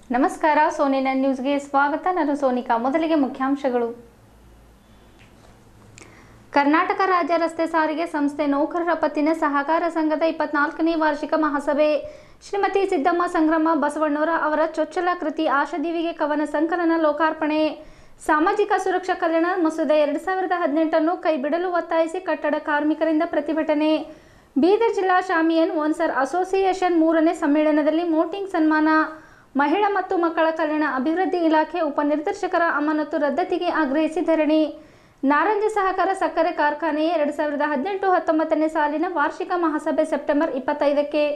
ನಮಸ್ಕಾರ ಸೋನಿನ ನ್ಯೂಸ್ಗೆ ಸ್ವಾಗತ ನಾನು ಸೋನಿಕಾ ಮೊದಲಿಗೆ ಮುಖ್ಯಾಂಶಗಳು ಕರ್ನಾಟಕ ರಾಜ್ಯ ರಸ್ತೆ ಸಾರಿಗೆ ಸಂಸ್ಥೆ ನೌಕರರ ಪತ್ತಿನ ಸಹಕಾರ ಸಂಘದ ಇಪ್ಪತ್ನಾಲ್ಕನೇ ವಾರ್ಷಿಕ ಮಹಾಸಭೆ ಶ್ರೀಮತಿ ಸಿದ್ದಮ್ಮ ಸಂಗ್ರಮ ಬಸವಣ್ಣವರ ಅವರ ಚೊಚ್ಚಲ ಕೃತಿ ಆಶಾದೀವಿಗೆ ಕವನ ಸಂಕಲನ ಲೋಕಾರ್ಪಣೆ ಸಾಮಾಜಿಕ ಸುರಕ್ಷಾ ಕಲ್ಯಾಣ ಮಸೂದೆ ಎರಡು ಸಾವಿರದ ಹದಿನೆಂಟನ್ನು ಕೈಬಿಡಲು ಒತ್ತಾಯಿಸಿ ಕಟ್ಟಡ ಕಾರ್ಮಿಕರಿಂದ ಪ್ರತಿಭಟನೆ ಬೀದರ್ ಜಿಲ್ಲಾ ಶಾಮಿಯನ್ ಓನ್ಸರ್ ಅಸೋಸಿಯೇಷನ್ ಮೂರನೇ ಸಮ್ಮೇಳನದಲ್ಲಿ ಮೋಟಿಂಗ್ ಸನ್ಮಾನ ಮಹಿಳಾ ಮತ್ತು ಮಕ್ಕಳ ಕಲ್ಯಾಣ ಅಭಿವೃದ್ಧಿ ಇಲಾಖೆ ಉಪನಿರ್ದೇಶಕರ ಅಮಾನತು ರದ್ದತಿಗೆ ಆಗ್ರಹಿಸಿ ಧರಣಿ ನಾರಂಜ ಸಹಕಾರ ಸಕ್ಕರೆ ಕಾರ್ಖಾನೆಯ ಎರಡು ಸಾವಿರದ ಹದಿನೆಂಟು ಹತ್ತೊಂಬತ್ತನೇ ಸಾಲಿನ ವಾರ್ಷಿಕ ಮಹಾಸಭೆ ಸೆಪ್ಟೆಂಬರ್ ಇಪ್ಪತ್ತೈದಕ್ಕೆ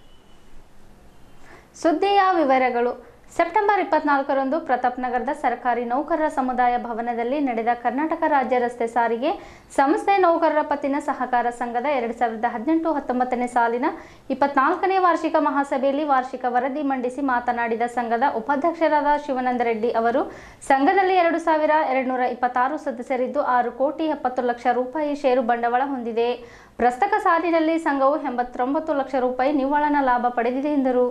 ಸುದ್ದಿಯ ವಿವರಗಳು ಸೆಪ್ಟೆಂಬರ್ ಇಪ್ಪತ್ನಾಲ್ಕರಂದು ಪ್ರತಾಪ್ ನಗರದ ಸರ್ಕಾರಿ ನೌಕರರ ಸಮುದಾಯ ಭವನದಲ್ಲಿ ನಡೆದ ಕರ್ನಾಟಕ ರಾಜ್ಯ ರಸ್ತೆ ಸಾರಿಗೆ ಸಂಸ್ಥೆ ನೌಕರರ ಪತ್ತಿನ ಸಹಕಾರ ಸಂಘದ ಎರಡು ಸಾವಿರದ ಹದಿನೆಂಟು ಹತ್ತೊಂಬತ್ತನೇ ಸಾಲಿನ ಇಪ್ಪತ್ನಾಲ್ಕನೇ ವಾರ್ಷಿಕ ಮಹಾಸಭೆಯಲ್ಲಿ ವಾರ್ಷಿಕ ವರದಿ ಮಂಡಿಸಿ ಮಾತನಾಡಿದ ಸಂಘದ ಉಪಾಧ್ಯಕ್ಷರಾದ ಶಿವಾನಂದ ರೆಡ್ಡಿ ಅವರು ಸಂಘದಲ್ಲಿ ಎರಡು ಸಾವಿರ ಎರಡುನೂರ ಇಪ್ಪತ್ತಾರು ಸದಸ್ಯರಿದ್ದು ಆರು ಕೋಟಿ ಎಪ್ಪತ್ತು ಲಕ್ಷ ರೂಪಾಯಿ ಷೇರು ಬಂಡವಾಳ ಹೊಂದಿದೆ ಪ್ರಸಕ್ತ ಸಾಲಿನಲ್ಲಿ ಸಂಘವು ಎಂಬತ್ತೊಂಬತ್ತು ಲಕ್ಷ ರೂಪಾಯಿ ನಿವ್ವಳನ ಲಾಭ ಪಡೆದಿದೆ ಎಂದರು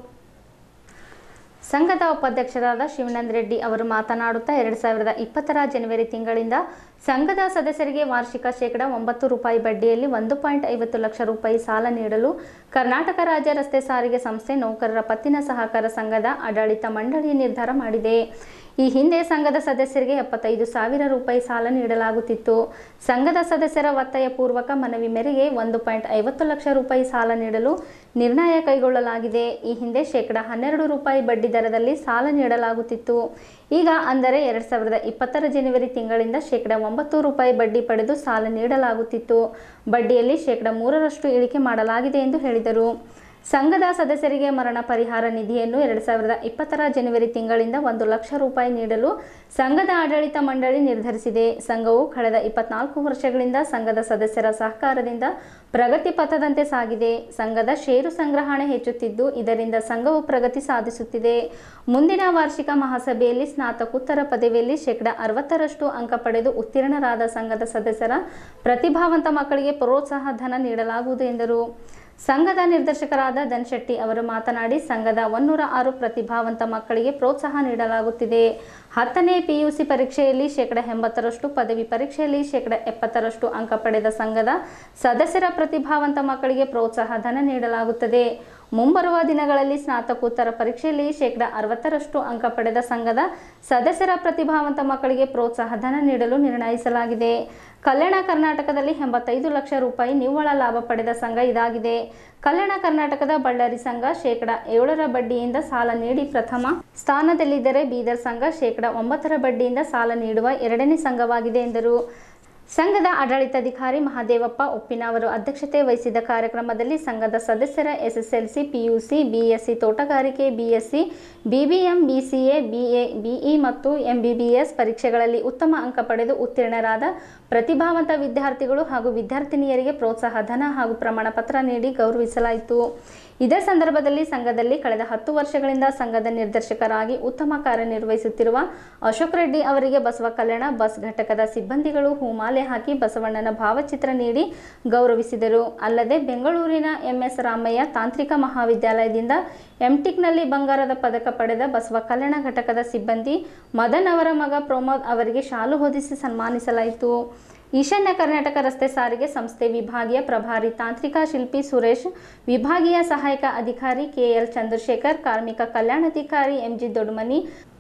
ಸಂಘದ ಉಪಾಧ್ಯಕ್ಷರಾದ ಶಿವಾನಂದ ರೆಡ್ಡಿ ಅವರು ಮಾತನಾಡುತ್ತಾ ಎರಡು ಸಾವಿರದ ಇಪ್ಪತ್ತರ ಜನವರಿ ತಿಂಗಳಿಂದ ಸಂಘದ ಸದಸ್ಯರಿಗೆ ವಾರ್ಷಿಕ ಶೇಕಡ ಒಂಬತ್ತು ರೂಪಾಯಿ ಬಡ್ಡಿಯಲ್ಲಿ ಒಂದು ಪಾಯಿಂಟ್ ಐವತ್ತು ಲಕ್ಷ ರೂಪಾಯಿ ಸಾಲ ನೀಡಲು ಕರ್ನಾಟಕ ರಾಜ್ಯ ರಸ್ತೆ ಸಾರಿಗೆ ಸಂಸ್ಥೆ ನೌಕರರ ಪತ್ತಿನ ಸಹಕಾರ ಸಂಘದ ಆಡಳಿತ ಮಂಡಳಿ ನಿರ್ಧಾರ ಮಾಡಿದೆ ಈ ಹಿಂದೆ ಸಂಘದ ಸದಸ್ಯರಿಗೆ ಎಪ್ಪತ್ತೈದು ಸಾವಿರ ರೂಪಾಯಿ ಸಾಲ ನೀಡಲಾಗುತ್ತಿತ್ತು ಸಂಘದ ಸದಸ್ಯರ ಒತ್ತಾಯ ಪೂರ್ವಕ ಮನವಿ ಮೇರೆಗೆ ಒಂದು ಪಾಯಿಂಟ್ ಐವತ್ತು ಲಕ್ಷ ರೂಪಾಯಿ ಸಾಲ ನೀಡಲು ನಿರ್ಣಯ ಕೈಗೊಳ್ಳಲಾಗಿದೆ ಈ ಹಿಂದೆ ಶೇಕಡ ಹನ್ನೆರಡು ರೂಪಾಯಿ ಬಡ್ಡಿ ದರದಲ್ಲಿ ಸಾಲ ನೀಡಲಾಗುತ್ತಿತ್ತು ಈಗ ಅಂದರೆ ಎರಡು ಸಾವಿರದ ಇಪ್ಪತ್ತರ ಜನವರಿ ತಿಂಗಳಿಂದ ಶೇಕಡ ಒಂಬತ್ತು ರೂಪಾಯಿ ಬಡ್ಡಿ ಪಡೆದು ಸಾಲ ನೀಡಲಾಗುತ್ತಿತ್ತು ಬಡ್ಡಿಯಲ್ಲಿ ಶೇಕಡ ಮೂರರಷ್ಟು ಇಳಿಕೆ ಮಾಡಲಾಗಿದೆ ಎಂದು ಹೇಳಿದರು ಸಂಘದ ಸದಸ್ಯರಿಗೆ ಮರಣ ಪರಿಹಾರ ನಿಧಿಯನ್ನು ಎರಡು ಸಾವಿರದ ಇಪ್ಪತ್ತರ ಜನವರಿ ತಿಂಗಳಿಂದ ಒಂದು ಲಕ್ಷ ರೂಪಾಯಿ ನೀಡಲು ಸಂಘದ ಆಡಳಿತ ಮಂಡಳಿ ನಿರ್ಧರಿಸಿದೆ ಸಂಘವು ಕಳೆದ ಇಪ್ಪತ್ನಾಲ್ಕು ವರ್ಷಗಳಿಂದ ಸಂಘದ ಸದಸ್ಯರ ಸಹಕಾರದಿಂದ ಪ್ರಗತಿ ಪಥದಂತೆ ಸಾಗಿದೆ ಸಂಘದ ಷೇರು ಸಂಗ್ರಹಣೆ ಹೆಚ್ಚುತ್ತಿದ್ದು ಇದರಿಂದ ಸಂಘವು ಪ್ರಗತಿ ಸಾಧಿಸುತ್ತಿದೆ ಮುಂದಿನ ವಾರ್ಷಿಕ ಮಹಾಸಭೆಯಲ್ಲಿ ಸ್ನಾತಕೋತ್ತರ ಪದವಿಯಲ್ಲಿ ಶೇಕಡ ಅರವತ್ತರಷ್ಟು ಅಂಕ ಪಡೆದು ಉತ್ತೀರ್ಣರಾದ ಸಂಘದ ಸದಸ್ಯರ ಪ್ರತಿಭಾವಂತ ಮಕ್ಕಳಿಗೆ ಪ್ರೋತ್ಸಾಹ ಧನ ನೀಡಲಾಗುವುದು ಎಂದರು ಸಂಘದ ನಿರ್ದೇಶಕರಾದ ಧನ್ಶೆಟ್ಟಿ ಅವರು ಮಾತನಾಡಿ ಸಂಘದ ಒನ್ನೂರ ಆರು ಪ್ರತಿಭಾವಂತ ಮಕ್ಕಳಿಗೆ ಪ್ರೋತ್ಸಾಹ ನೀಡಲಾಗುತ್ತಿದೆ ಹತ್ತನೇ ಪಿಯುಸಿ ಪರೀಕ್ಷೆಯಲ್ಲಿ ಶೇಕಡ ಎಂಬತ್ತರಷ್ಟು ಪದವಿ ಪರೀಕ್ಷೆಯಲ್ಲಿ ಶೇಕಡ ಎಪ್ಪತ್ತರಷ್ಟು ಅಂಕ ಪಡೆದ ಸಂಘದ ಸದಸ್ಯರ ಪ್ರತಿಭಾವಂತ ಮಕ್ಕಳಿಗೆ ಪ್ರೋತ್ಸಾಹ ಧನ ನೀಡಲಾಗುತ್ತದೆ ಮುಂಬರುವ ದಿನಗಳಲ್ಲಿ ಸ್ನಾತಕೋತ್ತರ ಪರೀಕ್ಷೆಯಲ್ಲಿ ಶೇಕಡ ಅರವತ್ತರಷ್ಟು ಅಂಕ ಪಡೆದ ಸಂಘದ ಸದಸ್ಯರ ಪ್ರತಿಭಾವಂತ ಮಕ್ಕಳಿಗೆ ಪ್ರೋತ್ಸಾಹ ಧನ ನೀಡಲು ನಿರ್ಣಯಿಸಲಾಗಿದೆ ಕಲ್ಯಾಣ ಕರ್ನಾಟಕದಲ್ಲಿ ಎಂಬತ್ತೈದು ಲಕ್ಷ ರೂಪಾಯಿ ನಿವ್ವಳ ಲಾಭ ಪಡೆದ ಸಂಘ ಇದಾಗಿದೆ ಕಲ್ಯಾಣ ಕರ್ನಾಟಕದ ಬಳ್ಳಾರಿ ಸಂಘ ಶೇಕಡ ಏಳರ ಬಡ್ಡಿಯಿಂದ ಸಾಲ ನೀಡಿ ಪ್ರಥಮ ಸ್ಥಾನದಲ್ಲಿದ್ದರೆ ಬೀದರ್ ಸಂಘ ಶೇಕಡ ಒಂಬತ್ತರ ಬಡ್ಡಿಯಿಂದ ಸಾಲ ನೀಡುವ ಎರಡನೇ ಸಂಘವಾಗಿದೆ ಎಂದರು ಸಂಘದ ಆಡಳಿತಾಧಿಕಾರಿ ಮಹಾದೇವಪ್ಪ ಉಪ್ಪಿನ ಅವರು ಅಧ್ಯಕ್ಷತೆ ವಹಿಸಿದ ಕಾರ್ಯಕ್ರಮದಲ್ಲಿ ಸಂಘದ ಸದಸ್ಯರ ಎಸ್ಎಸ್ಎಲ್ಸಿ ಪಿಯುಸಿ ಬಿಎಸ್ಸಿ ತೋಟಗಾರಿಕೆ BSc BBM BCA BA BE ಮತ್ತು ಎಂಬಿಬಿಎಸ್ ಪರೀಕ್ಷೆಗಳಲ್ಲಿ ಉತ್ತಮ ಅಂಕ ಪಡೆದು ಉತ್ತೀರ್ಣರಾದ ಪ್ರತಿಭಾವಂತ ವಿದ್ಯಾರ್ಥಿಗಳು ಹಾಗೂ ವಿದ್ಯಾರ್ಥಿನಿಯರಿಗೆ ಪ್ರೋತ್ಸಾಹ ಧನ ಹಾಗೂ ಪ್ರಮಾಣ ಪತ್ರ ನೀಡಿ ಗೌರವಿಸಲಾಯಿತು ಇದೇ ಸಂದರ್ಭದಲ್ಲಿ ಸಂಘದಲ್ಲಿ ಕಳೆದ ಹತ್ತು ವರ್ಷಗಳಿಂದ ಸಂಘದ ನಿರ್ದೇಶಕರಾಗಿ ಉತ್ತಮ ಕಾರ್ಯನಿರ್ವಹಿಸುತ್ತಿರುವ ಅಶೋಕ್ ರೆಡ್ಡಿ ಅವರಿಗೆ ಬಸವ ಕಲ್ಯಾಣ ಬಸ್ ಘಟಕದ ಸಿಬ್ಬಂದಿಗಳು ಹೂಮಾಲೆ ಹಾಕಿ ಬಸವಣ್ಣನ ಭಾವಚಿತ್ರ ನೀಡಿ ಗೌರವಿಸಿದರು ಅಲ್ಲದೆ ಬೆಂಗಳೂರಿನ ಎಂಎಸ್ ರಾಮಯ್ಯ ತಾಂತ್ರಿಕ ಮಹಾವಿದ್ಯಾಲಯದಿಂದ ಎಂಟಿಕ್ನಲ್ಲಿ ಬಂಗಾರದ ಪದಕ ಪಡೆದ ಬಸವ ಕಲ್ಯಾಣ ಘಟಕದ ಸಿಬ್ಬಂದಿ ಮದನ್ ಅವರ ಮಗ ಪ್ರಮೋದ್ ಅವರಿಗೆ ಶಾಲು ಹೊದಿಸಿ ಸನ್ಮಾನಿಸಲಾಯಿತು ಈಶಾನ್ಯ ಕರ್ನಾಟಕ ರಸ್ತೆ ಸಾರಿಗೆ ಸಂಸ್ಥೆ ವಿಭಾಗೀಯ ಪ್ರಭಾರಿ ತಾಂತ್ರಿಕ ಶಿಲ್ಪಿ ಸುರೇಶ್ ವಿಭಾಗೀಯ ಸಹಾಯಕ ಅಧಿಕಾರಿ ಕೆಎಲ್ ಚಂದ್ರಶೇಖರ್ ಕಾರ್ಮಿಕ ಕಲ್ಯಾಣಾಧಿಕಾರಿ ಎಂಜಿ ದೊಡ್ಮನಿ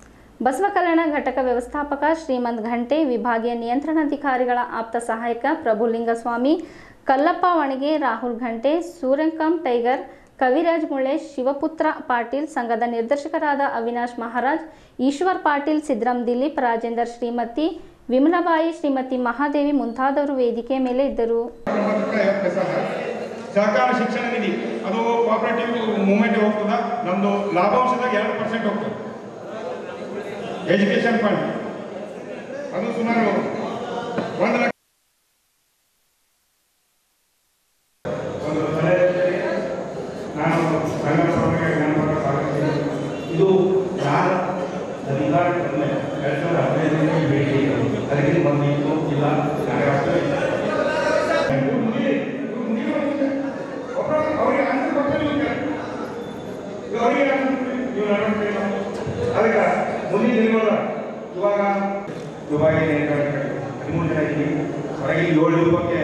ಬಸವ ಕಲ್ಯಾಣ ಘಟಕ ವ್ಯವಸ್ಥಾಪಕ ಶ್ರೀಮಂತ್ ಘಂಟೆ ವಿಭಾಗೀಯ ನಿಯಂತ್ರಣಾಧಿಕಾರಿಗಳ ಆಪ್ತ ಸಹಾಯಕ ಪ್ರಭುಲಿಂಗಸ್ವಾಮಿ ಕಲ್ಲಪ್ಪ ವಣಿಗೆ ರಾಹುಲ್ ಘಂಟೆ ಸೂರ್ಯಕಂ ಟೈಗರ್ ಕವಿರಾಜ್ ಮುಳ್ಳೇಶ್ ಶಿವಪುತ್ರ ಪಾಟೀಲ್ ಸಂಘದ ನಿರ್ದೇಶಕರಾದ ಅವಿನಾಶ್ ಮಹಾರಾಜ್ ಈಶ್ವರ್ ಪಾಟೀಲ್ ಸಿದ್ರಾಮ್ ದಿಲೀಪ್ ರಾಜೇಂದರ್ ಶ್ರೀಮತಿ ವಿಮಲಾಬಾಯಿ ಶ್ರೀಮತಿ ಮಹಾದೇವಿ ಮುಂತಾದವರು ವೇದಿಕೆ ಮೇಲೆ ಇದ್ದರು ಒಂಬತ್ತಕ್ಕೆ ಐವತ್ತು ಪೈಸೆ ಅದ. ಸಹಕಾರ ಶಿಕ್ಷಣ ನಿಧಿ ಅದು ಕೋಆಪರೇಟಿವ್ ಮೂವ್ಮೆಂಟ್ ಹೋಗ್ತದ ನಮ್ದು ಲಾಭಾಂಶದಾಗ ಎರಡು ಪರ್ಸೆಂಟ್ ಹೋಗ್ತದೆ ಎಜುಕೇಶನ್ ಫಂಡ್ ಅದು ಸುಮಾರು ಒಂದು ಲಕ್ಷ ಒಂದು ಸಲಹೆ ನಾನು ಸಂಘದ ಸಭೆಗೆ ನಾನು ಸ್ವಾಗತಿಸಿದೆ. ಇದು ಯಾರ ಅಧಿಕಾರ ಮೇಲೆ ಎರಡ್ ಸಾವಿರದ ಹದಿನೈದರಲ್ಲಿ ಭೇಟಿ ಇತ್ತು. ಅದಕ್ಕೆ ಒಂದು ಇತ್ತು ಇಲ್ಲ ನಾಗರಾಷ್ಟ್ರ ಇಲ್ಲ. ಇವ್ರು ಮುಗಿಲಿ. ಇವ್ರು ಮುಗಿಯುವಂತೆ. ಒಬ್ರು ಅವ್ರಿಗೆ answer ಕೊಡ್ತಾರೆ ಇವ್ರು. ಇವ್ರು ಅವ್ರಿಗೆ answer ಕೊಡ್ತಾರೆ. ಇವ್ರು ನಡ್ವಳಿಕೆ ಇಲ್ಲ. ಅದ ಮುಂದಿನ ದಿನಗಳ ಇವಾಗ ದುಬಾಯಿ ಹದಿಮೂರು ಜನ ಇದ್ದೀವಿ ಹೊರಗೆ ಏಳು ರೂಪಕ್ಕೆ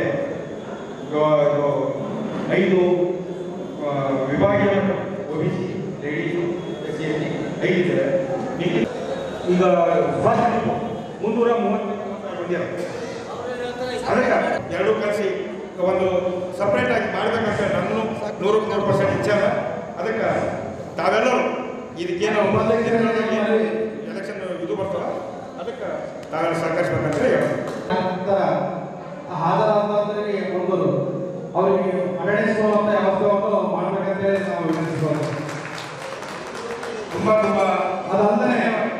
ಐದು ಆ, ವಿಭಾಗೀಯ O B C ladies S C S T ಐದು ಇದ್ದಾರೆ ಮಿಕ್ಕಿ- ಈಗ ಫಸ್ಟ್ ಮುನ್ನೂರ ಮೂವತ್ತು ಬಂದಿದ್ದಾರೆ ಅದಕ್ಕೆ ಎರಡೂ ಕಲಿಸಿ ಒಂದು ಸಪ್ರೇಟ್ ಆಗಿ ಮಾಡಬೇಕಂತ ನನ್ನೂ ನೂರಕ್ಕೆ ನೂರು ಪರ್ಸೆಂಟ್ ಇಚ್ಛೆ ಅದ ಅದಕ್ಕೆ ತಾವೆಲ್ಲರೂ ಇದಕ್ಕೇನು ಎಲೆಕ್ಷನ್ ಇದು ಬರ್ತದ ಅದಕ್ಕೆ ತಾವೆಲ್ಲ ಸಹಕರಿಸ್ಬೇಕಂತ ಹೇಳಿ ನಂತರ ಹಾಜರಾದವರಿಗೆ ಒಂದು ಅವರಿಗೆ ಅಟೆಂಡೆನ್ಸ್ ಕೊಡುವಂಥ ವ್ಯವಸ್ಥೆಯನ್ನು ಮಾಡಬೇಕಂತೇಳಿ ನಾವು ವಿನಂತಿಸುವುದು ತುಂಬ ತುಂಬ ಅದಲ್ಲದೆ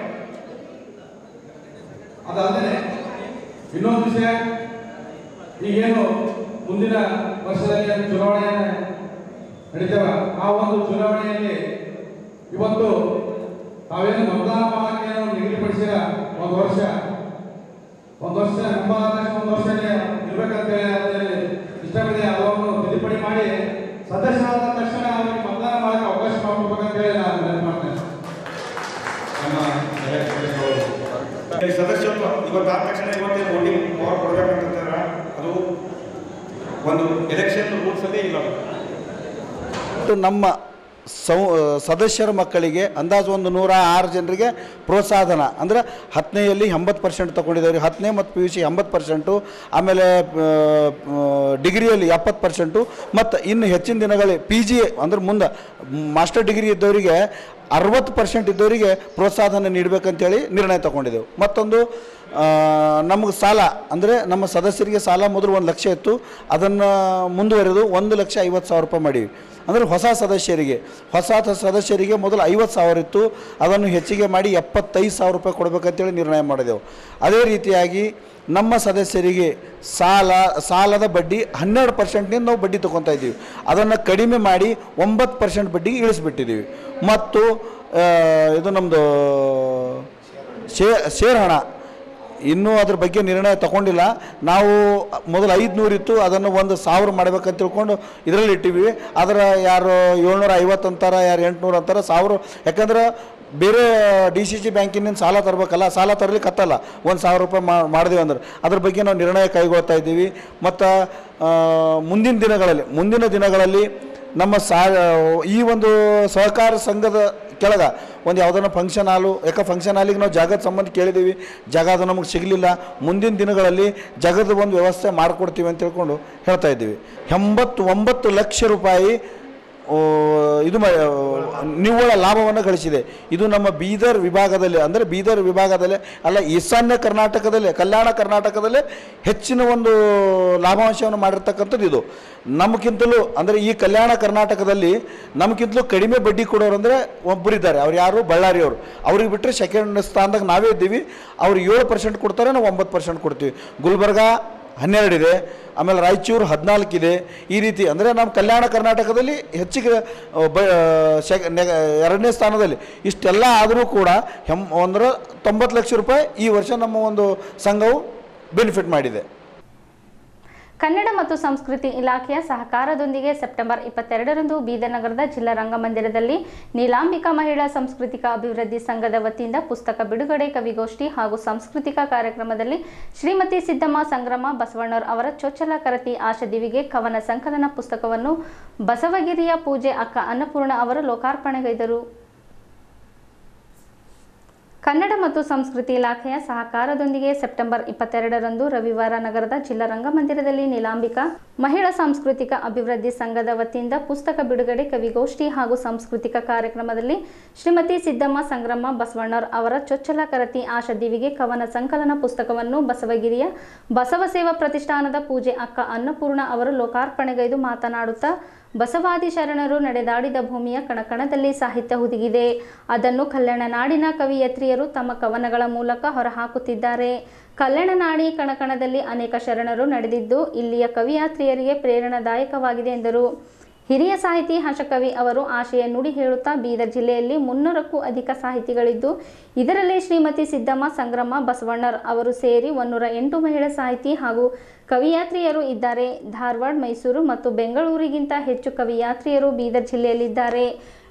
ಅದಲ್ಲದೆ ಇನ್ನೊಂದು ವಿಷಯ ಈಗೇನು ಮುಂದಿನ ವರ್ಷದಲ್ಲಿ ಏನು ಚುನಾವಣೆ ನಡೀತೇವ ಆ ಒಂದು ಚುನಾವಣೆಯಲ್ಲಿ ಇವತ್ತು ತಾವೇನು ಮತದಾನ ಮಾಡಕ್ಕೆ ಏನು ನಿಗದಿಪಡಿಸಿದ ಒಂದು ವರ್ಷ ಒಂದು ವರ್ಷ ನಮ್ಮ ಆದಷ್ಟು ಒಂದು ವರ್ಷ ಇರ್ಬೇಕಂತೇಳಿ ಅದರಲ್ಲಿ ಇಷ್ಟವಿದೆ ಅದನ್ನು ತಿದ್ದುಪಡಿ ಮಾಡಿ ಸದಸ್ಯರಾದ ತಕ್ಷಣ ಅವರಿಗೆ ಮತದಾನ ಮಾಡಕ್ಕೆ ಅವಕಾಶ ಮಾಡ್ಕೊಬೇಕಂತೇಳಿ ನಾನು ವಿನಂತಿ ಮಾಡ್ತೇನೆ ಈ ಸದಸ್ಯತ್ವ ಇವತ್ತು ಆದ ತಕ್ಷಣ ಇವತ್ತೇನು ವೋಟಿಂಗ್ ಪವರ್ ಕೊಡ್ಬೇಕಂತಾರ ಅದು ಒಂದು ಎಲೆಕ್ಷನ್ ರೂಲ್ಸ್ ಅದೇ ಇಲ್ಲ ಅದು. ಮತ್ತು ನಮ್ಮ ಸೌ ಸದಸ್ಯರ ಮಕ್ಕಳಿಗೆ ಅಂದಾಜು ಒಂದು ನೂರ ಆರು ಜನರಿಗೆ ಪ್ರೋತ್ಸಾಹಧನ ಅಂದರೆ ಹತ್ತನೆಯಲ್ಲಿ ಎಂಬತ್ತು ಪರ್ಸೆಂಟ್ ತೊಗೊಂಡಿದ್ದಾರೆ ಹತ್ತನೇ ಮತ್ತು ಪಿ ಯು ಸಿ ಎಂಬತ್ತು ಪರ್ಸೆಂಟು ಆಮೇಲೆ ಆ, ಆ, ಡಿಗ್ರಿಯಲ್ಲಿ ಎಪ್ಪತ್ತು ಪರ್ಸೆಂಟು ಮತ್ತು ಇನ್ನು ಹೆಚ್ಚಿನ ದಿನಗಳಲ್ಲಿ ಪಿ ಜಿ ಅಂದ್ರೆ ಮುಂದೆ ಮಾಸ್ಟರ್ ಡಿಗ್ರಿ ಇದ್ದವರಿಗೆ ಅರವತ್ತು ಪರ್ಸೆಂಟ್ ಇದ್ದವರಿಗೆ ಪ್ರೋತ್ಸಾಹಧನ ನೀಡಬೇಕಂತೇಳಿ ನಿರ್ಣಯ ತಗೊಂಡಿದ್ದೆವು ಮತ್ತೊಂದು ನಮಗೆ ಸಾಲ ಅಂದರೆ ನಮ್ಮ ಸದಸ್ಯರಿಗೆ ಸಾಲ ಮೊದಲು ಒಂದು ಲಕ್ಷ ಇತ್ತು ಅದನ್ನು ಮುಂದುವರೆದು ಒಂದು ಲಕ್ಷ ಐವತ್ತು ಸಾವಿರ ರೂಪಾಯಿ ಮಾಡೀವಿ ಅಂದರೆ ಹೊಸ ಸದಸ್ಯರಿಗೆ ಹೊಸ ತ- ಸದಸ್ಯರಿಗೆ ಮೊದಲು ಐವತ್ತು ಸಾವಿರ ಇತ್ತು ಅದನ್ನು ಹೆಚ್ಚಿಗೆ ಮಾಡಿ ಎಪ್ಪತ್ತೈದು ಸಾವಿರ ರೂಪಾಯಿ ಕೊಡಬೇಕಂತೇಳಿ ನಿರ್ಣಯ ಮಾಡಿದೆವು ಅದೇ ರೀತಿಯಾಗಿ ನಮ್ಮ ಸದಸ್ಯರಿಗೆ ಸಾಲ ಸಾಲದ ಬಡ್ಡಿ ಹನ್ನೆರಡು ಪರ್ಸೆಂಟ್ನಿಂದ ನಾವು ಬಡ್ಡಿ ತೊಗೊತಾ ಇದ್ದೀವಿ ಅದನ್ನು ಕಡಿಮೆ ಮಾಡಿ ಒಂಬತ್ತು ಪರ್ಸೆಂಟ್ ಬಡ್ಡಿಗೆ ಇಳಿಸ್ಬಿಟ್ಟಿದ್ದೀವಿ ಮತ್ತು ಆ, ಇದು ನಮ್ಮದು ಶೇ ಶೇರ್ ಹಣ ಇನ್ನೂ ಅದ್ರ ಬಗ್ಗೆ ನಿರ್ಣಯ ತಗೊಂಡಿಲ್ಲ ನಾವು ಮೊದಲು ಐದುನೂರು ಇತ್ತು ಅದನ್ನು ಒಂದು ಸಾವಿರ ಮಾಡ್ಬೇಕಂತ ತಿಳ್ಕೊಂಡು ಇದರಲ್ಲಿ ಇಟ್ಟಿವಿ ಅದರ ಯಾರು ಏಳ್ನೂರ ಐವತ್ತು ಅಂತಾರ ಯಾರು ಎಂಟುನೂರು ಅಂತಾರ ಸಾವಿರ ಯಾಕಂದ್ರೆ ಬೇರೆ ಡಿ ಸಿ ಸಿ ಬ್ಯಾಂಕಿನಿಂದ ಸಾಲ ತರಬೇಕಲ್ಲ ಸಾಲ ತರಲಿಕ್ಕೆ ಹತ್ತಲ್ಲ ಒಂದು ಸಾವಿರ ರೂಪಾಯಿ ಮಾ ಮಾಡಿದೀವಿ ಅಂದ್ರೆ ಅದ್ರ ಬಗ್ಗೆ ನಾವು ನಿರ್ಣಯ ಕೈಗೊಳ್ತಾ ಇದ್ದೀವಿ ಮತ್ತು ಮುಂದಿನ ದಿನಗಳಲ್ಲಿ ಮುಂದಿನ ದಿನಗಳಲ್ಲಿ ನಮ್ಮ ಸಾ ಈ ಒಂದು ಸಹಕಾರ ಸಂಘದ ಕೆಳಗೆ ಒಂದು ಯಾವುದನ್ನ ಫಂಕ್ಷನ್ ಹಾಲು ಯಾಕೆ ಫಂಕ್ಷನ್ ಹಾಲಿಗೆ ನಾವು ಜಾಗದ ಸಂಬಂಧ ಕೇಳಿದ್ದೀವಿ ಜಾಗ ಅದು ನಮಗೆ ಸಿಗಲಿಲ್ಲ ಮುಂದಿನ ದಿನಗಳಲ್ಲಿ ಜಾಗದ ಒಂದು ವ್ಯವಸ್ಥೆ ಮಾಡಿಕೊಡ್ತೀವಿ ಅಂತ ತಿಳ್ಕೊಂಡು ಹೇಳ್ತಾ ಇದ್ದೀವಿ ಎಂಬತ್ತು ಒಂಬತ್ತು ಲಕ್ಷ ರೂಪಾಯಿ ಆ, ಇದು ಮ ನಿವ್ವಳ ಲಾಭವನ್ನು ಗಳಿಸಿದೆ ಇದು ನಮ್ಮ ಬೀದರ್ ವಿಭಾಗದಲ್ಲಿ ಅಂದರೆ ಬೀದರ್ ವಿಭಾಗದಲ್ಲಿ ಅಲ್ಲ ಈಶಾನ್ಯ ಕರ್ನಾಟಕದಲ್ಲಿ ಕಲ್ಯಾಣ ಕರ್ನಾಟಕದಲ್ಲೇ ಹೆಚ್ಚಿನ ಒಂದು ಲಾಭಾಂಶವನ್ನು ಮಾಡಿರ್ತಕ್ಕಂಥದ್ದು ಇದು ನಮಗಿಂತಲೂ ಅಂದರೆ ಈ ಕಲ್ಯಾಣ ಕರ್ನಾಟಕದಲ್ಲಿ ನಮಗಿಂತಲೂ ಕಡಿಮೆ ಬಡ್ಡಿ ಕೊಡೋರು ಅಂದರೆ ಒಬ್ಬರಿದ್ದಾರೆ ಅವ್ರು ಯಾರು ಬಳ್ಳಾರಿಯವರು ಅವ್ರಿಗೆ ಬಿಟ್ಟರೆ ಸೆಕೆಂಡ್ ಸ್ಥಾನದಾಗ ನಾವೇ ಇದ್ದೀವಿ ಅವ್ರು ಏಳು ಪರ್ಸೆಂಟ್ ಕೊಡ್ತಾರೆ ನಾವು ಒಂಬತ್ತು ಪರ್ಸೆಂಟ್ ಕೊಡ್ತೀವಿ ಗುಲ್ಬರ್ಗ ಹನ್ನೆರಡಿದೆ ಆಮೇಲೆ ರಾಯಚೂರು ಹದಿನಾಲ್ಕಿದೆ ಈ ರೀತಿ ಅಂದರೆ ನಮ್ಮ ಕಲ್ಯಾಣ ಕರ್ನಾಟಕದಲ್ಲಿ ಹೆಚ್ಚಿಗೆ ಆ, ಬ ಸೆಕ್ ನೆಗ ಎರಡನೇ ಸ್ಥಾನದಲ್ಲಿ ಇಷ್ಟೆಲ್ಲ ಆದರೂ ಕೂಡ ಹೆಮ್ ಅಂದ್ರೆ ತೊಂಬತ್ತು ಲಕ್ಷ ರೂಪಾಯಿ ಈ ವರ್ಷ ನಮ್ಮ ಒಂದು ಸಂಘವು ಬೆನಿಫಿಟ್ ಮಾಡಿದೆ ಕನ್ನಡ ಮತ್ತು ಸಂಸ್ಕೃತಿ ಇಲಾಖೆಯ ಸಹಕಾರದೊಂದಿಗೆ ಸೆಪ್ಟೆಂಬರ್ ಇಪ್ಪತ್ತೆರಡರಂದು ಬೀದರ್ ನಗರದ ಜಿಲ್ಲಾ ರಂಗಮಂದಿರದಲ್ಲಿ ನೀಲಾಂಬಿಕಾ ಮಹಿಳಾ ಸಾಂಸ್ಕೃತಿಕ ಅಭಿವೃದ್ಧಿ ಸಂಘದ ವತಿಯಿಂದ ಪುಸ್ತಕ ಬಿಡುಗಡೆ ಕವಿಗೋಷ್ಠಿ ಹಾಗೂ ಸಾಂಸ್ಕೃತಿಕ ಕಾರ್ಯಕ್ರಮದಲ್ಲಿ ಶ್ರೀಮತಿ ಸಿದ್ದಮ್ಮ ಸಂಗ್ರಮ ಬಸವಣ್ಣರ್ ಅವರ ಚೊಚ್ಚಲ ಕರತಿ ಆಶದಿವಿಗೆ ಕವನ ಸಂಕಲನ ಪುಸ್ತಕವನ್ನು ಬಸವಗಿರಿಯ ಪೂಜೆ ಅಕ್ಕ ಅನ್ನಪೂರ್ಣ ಅವರು ಲೋಕಾರ್ಪಣೆಗೈದರು ಕನ್ನಡ ಮತ್ತು ಸಂಸ್ಕೃತಿ ಇಲಾಖೆಯ ಸಹಕಾರದೊಂದಿಗೆ ಸೆಪ್ಟೆಂಬರ್ ಇಪ್ಪತ್ತೆರಡರಂದು ರವಿವಾರ ನಗರದ ಜಿಲ್ಲಾ ರಂಗಮಂದಿರದಲ್ಲಿ ನೀಲಾಂಬಿಕಾ ಮಹಿಳಾ ಸಾಂಸ್ಕೃತಿಕ ಅಭಿವೃದ್ಧಿ ಸಂಘದ ವತಿಯಿಂದ ಪುಸ್ತಕ ಬಿಡುಗಡೆ ಕವಿಗೋಷ್ಠಿ ಹಾಗೂ ಸಾಂಸ್ಕೃತಿಕ ಕಾರ್ಯಕ್ರಮದಲ್ಲಿ ಶ್ರೀಮತಿ ಸಿದ್ದಮ್ಮ ಸಂಗ್ರಮ ಬಸವಣ್ಣರ್ ಅವರ ಚೊಚ್ಚಲ ಕರತಿ ಆಶದಿವಿಗೆ ಕವನ ಸಂಕಲನ ಪುಸ್ತಕವನ್ನು ಬಸವಗಿರಿಯ ಬಸವ ಸೇವಾ ಪ್ರತಿಷ್ಠಾನದ ಪೂಜೆ ಅಕ್ಕ ಅನ್ನಪೂರ್ಣ ಅವರು ಲೋಕಾರ್ಪಣೆಗೈದು ಮಾತನಾಡುತ್ತಾ ಬಸವಾದಿ ಶರಣರು ನಡೆದಾಡಿದ ಭೂಮಿಯ ಕಣಕಣದಲ್ಲಿ ಸಾಹಿತ್ಯ ಹುದುಗಿದೆ ಅದನ್ನು ಕಲ್ಯಾಣ ನಾಡಿನ ಕವಿಯತ್ರಿಯರು ತಮ್ಮ ಕವನಗಳ ಮೂಲಕ ಹೊರಹಾಕುತ್ತಿದ್ದಾರೆ ಕಲ್ಯಾಣ ನಾಡಿ ಕಣಕಣದಲ್ಲಿ ಅನೇಕ ಶರಣರು ನಡೆದಿದ್ದು ಇಲ್ಲಿಯ ಕವಿಯಾತ್ರಿಯರಿಗೆ ಪ್ರೇರಣಾದಾಯಕವಾಗಿದೆ ಎಂದರು ಹಿರಿಯ ಸಾಹಿತಿ ಹರ್ಷಕವಿ ಅವರು ಆಶಯ ನುಡಿ ಹೇಳುತ್ತಾ ಬೀದರ್ ಜಿಲ್ಲೆಯಲ್ಲಿ ಮುನ್ನೂರಕ್ಕೂ ಅಧಿಕ ಸಾಹಿತಿಗಳಿದ್ದು ಇದರಲ್ಲಿ ಶ್ರೀಮತಿ ಸಿದ್ದಮ್ಮ ಸಂಗ್ರಮ ಬಸವಣ್ಣರ್ ಅವರು ಸೇರಿ ಒನ್ನೂರ ಎಂಟು ಮಹಿಳಾ ಸಾಹಿತಿ ಹಾಗೂ ಕವಿಯಾತ್ರಿಯರು ಇದ್ದಾರೆ ಧಾರವಾಡ ಮೈಸೂರು ಮತ್ತು ಬೆಂಗಳೂರಿಗಿಂತ ಹೆಚ್ಚು ಕವಿಯಾತ್ರಿಯರು ಬೀದರ್ ಜಿಲ್ಲೆಯಲ್ಲಿದ್ದಾರೆ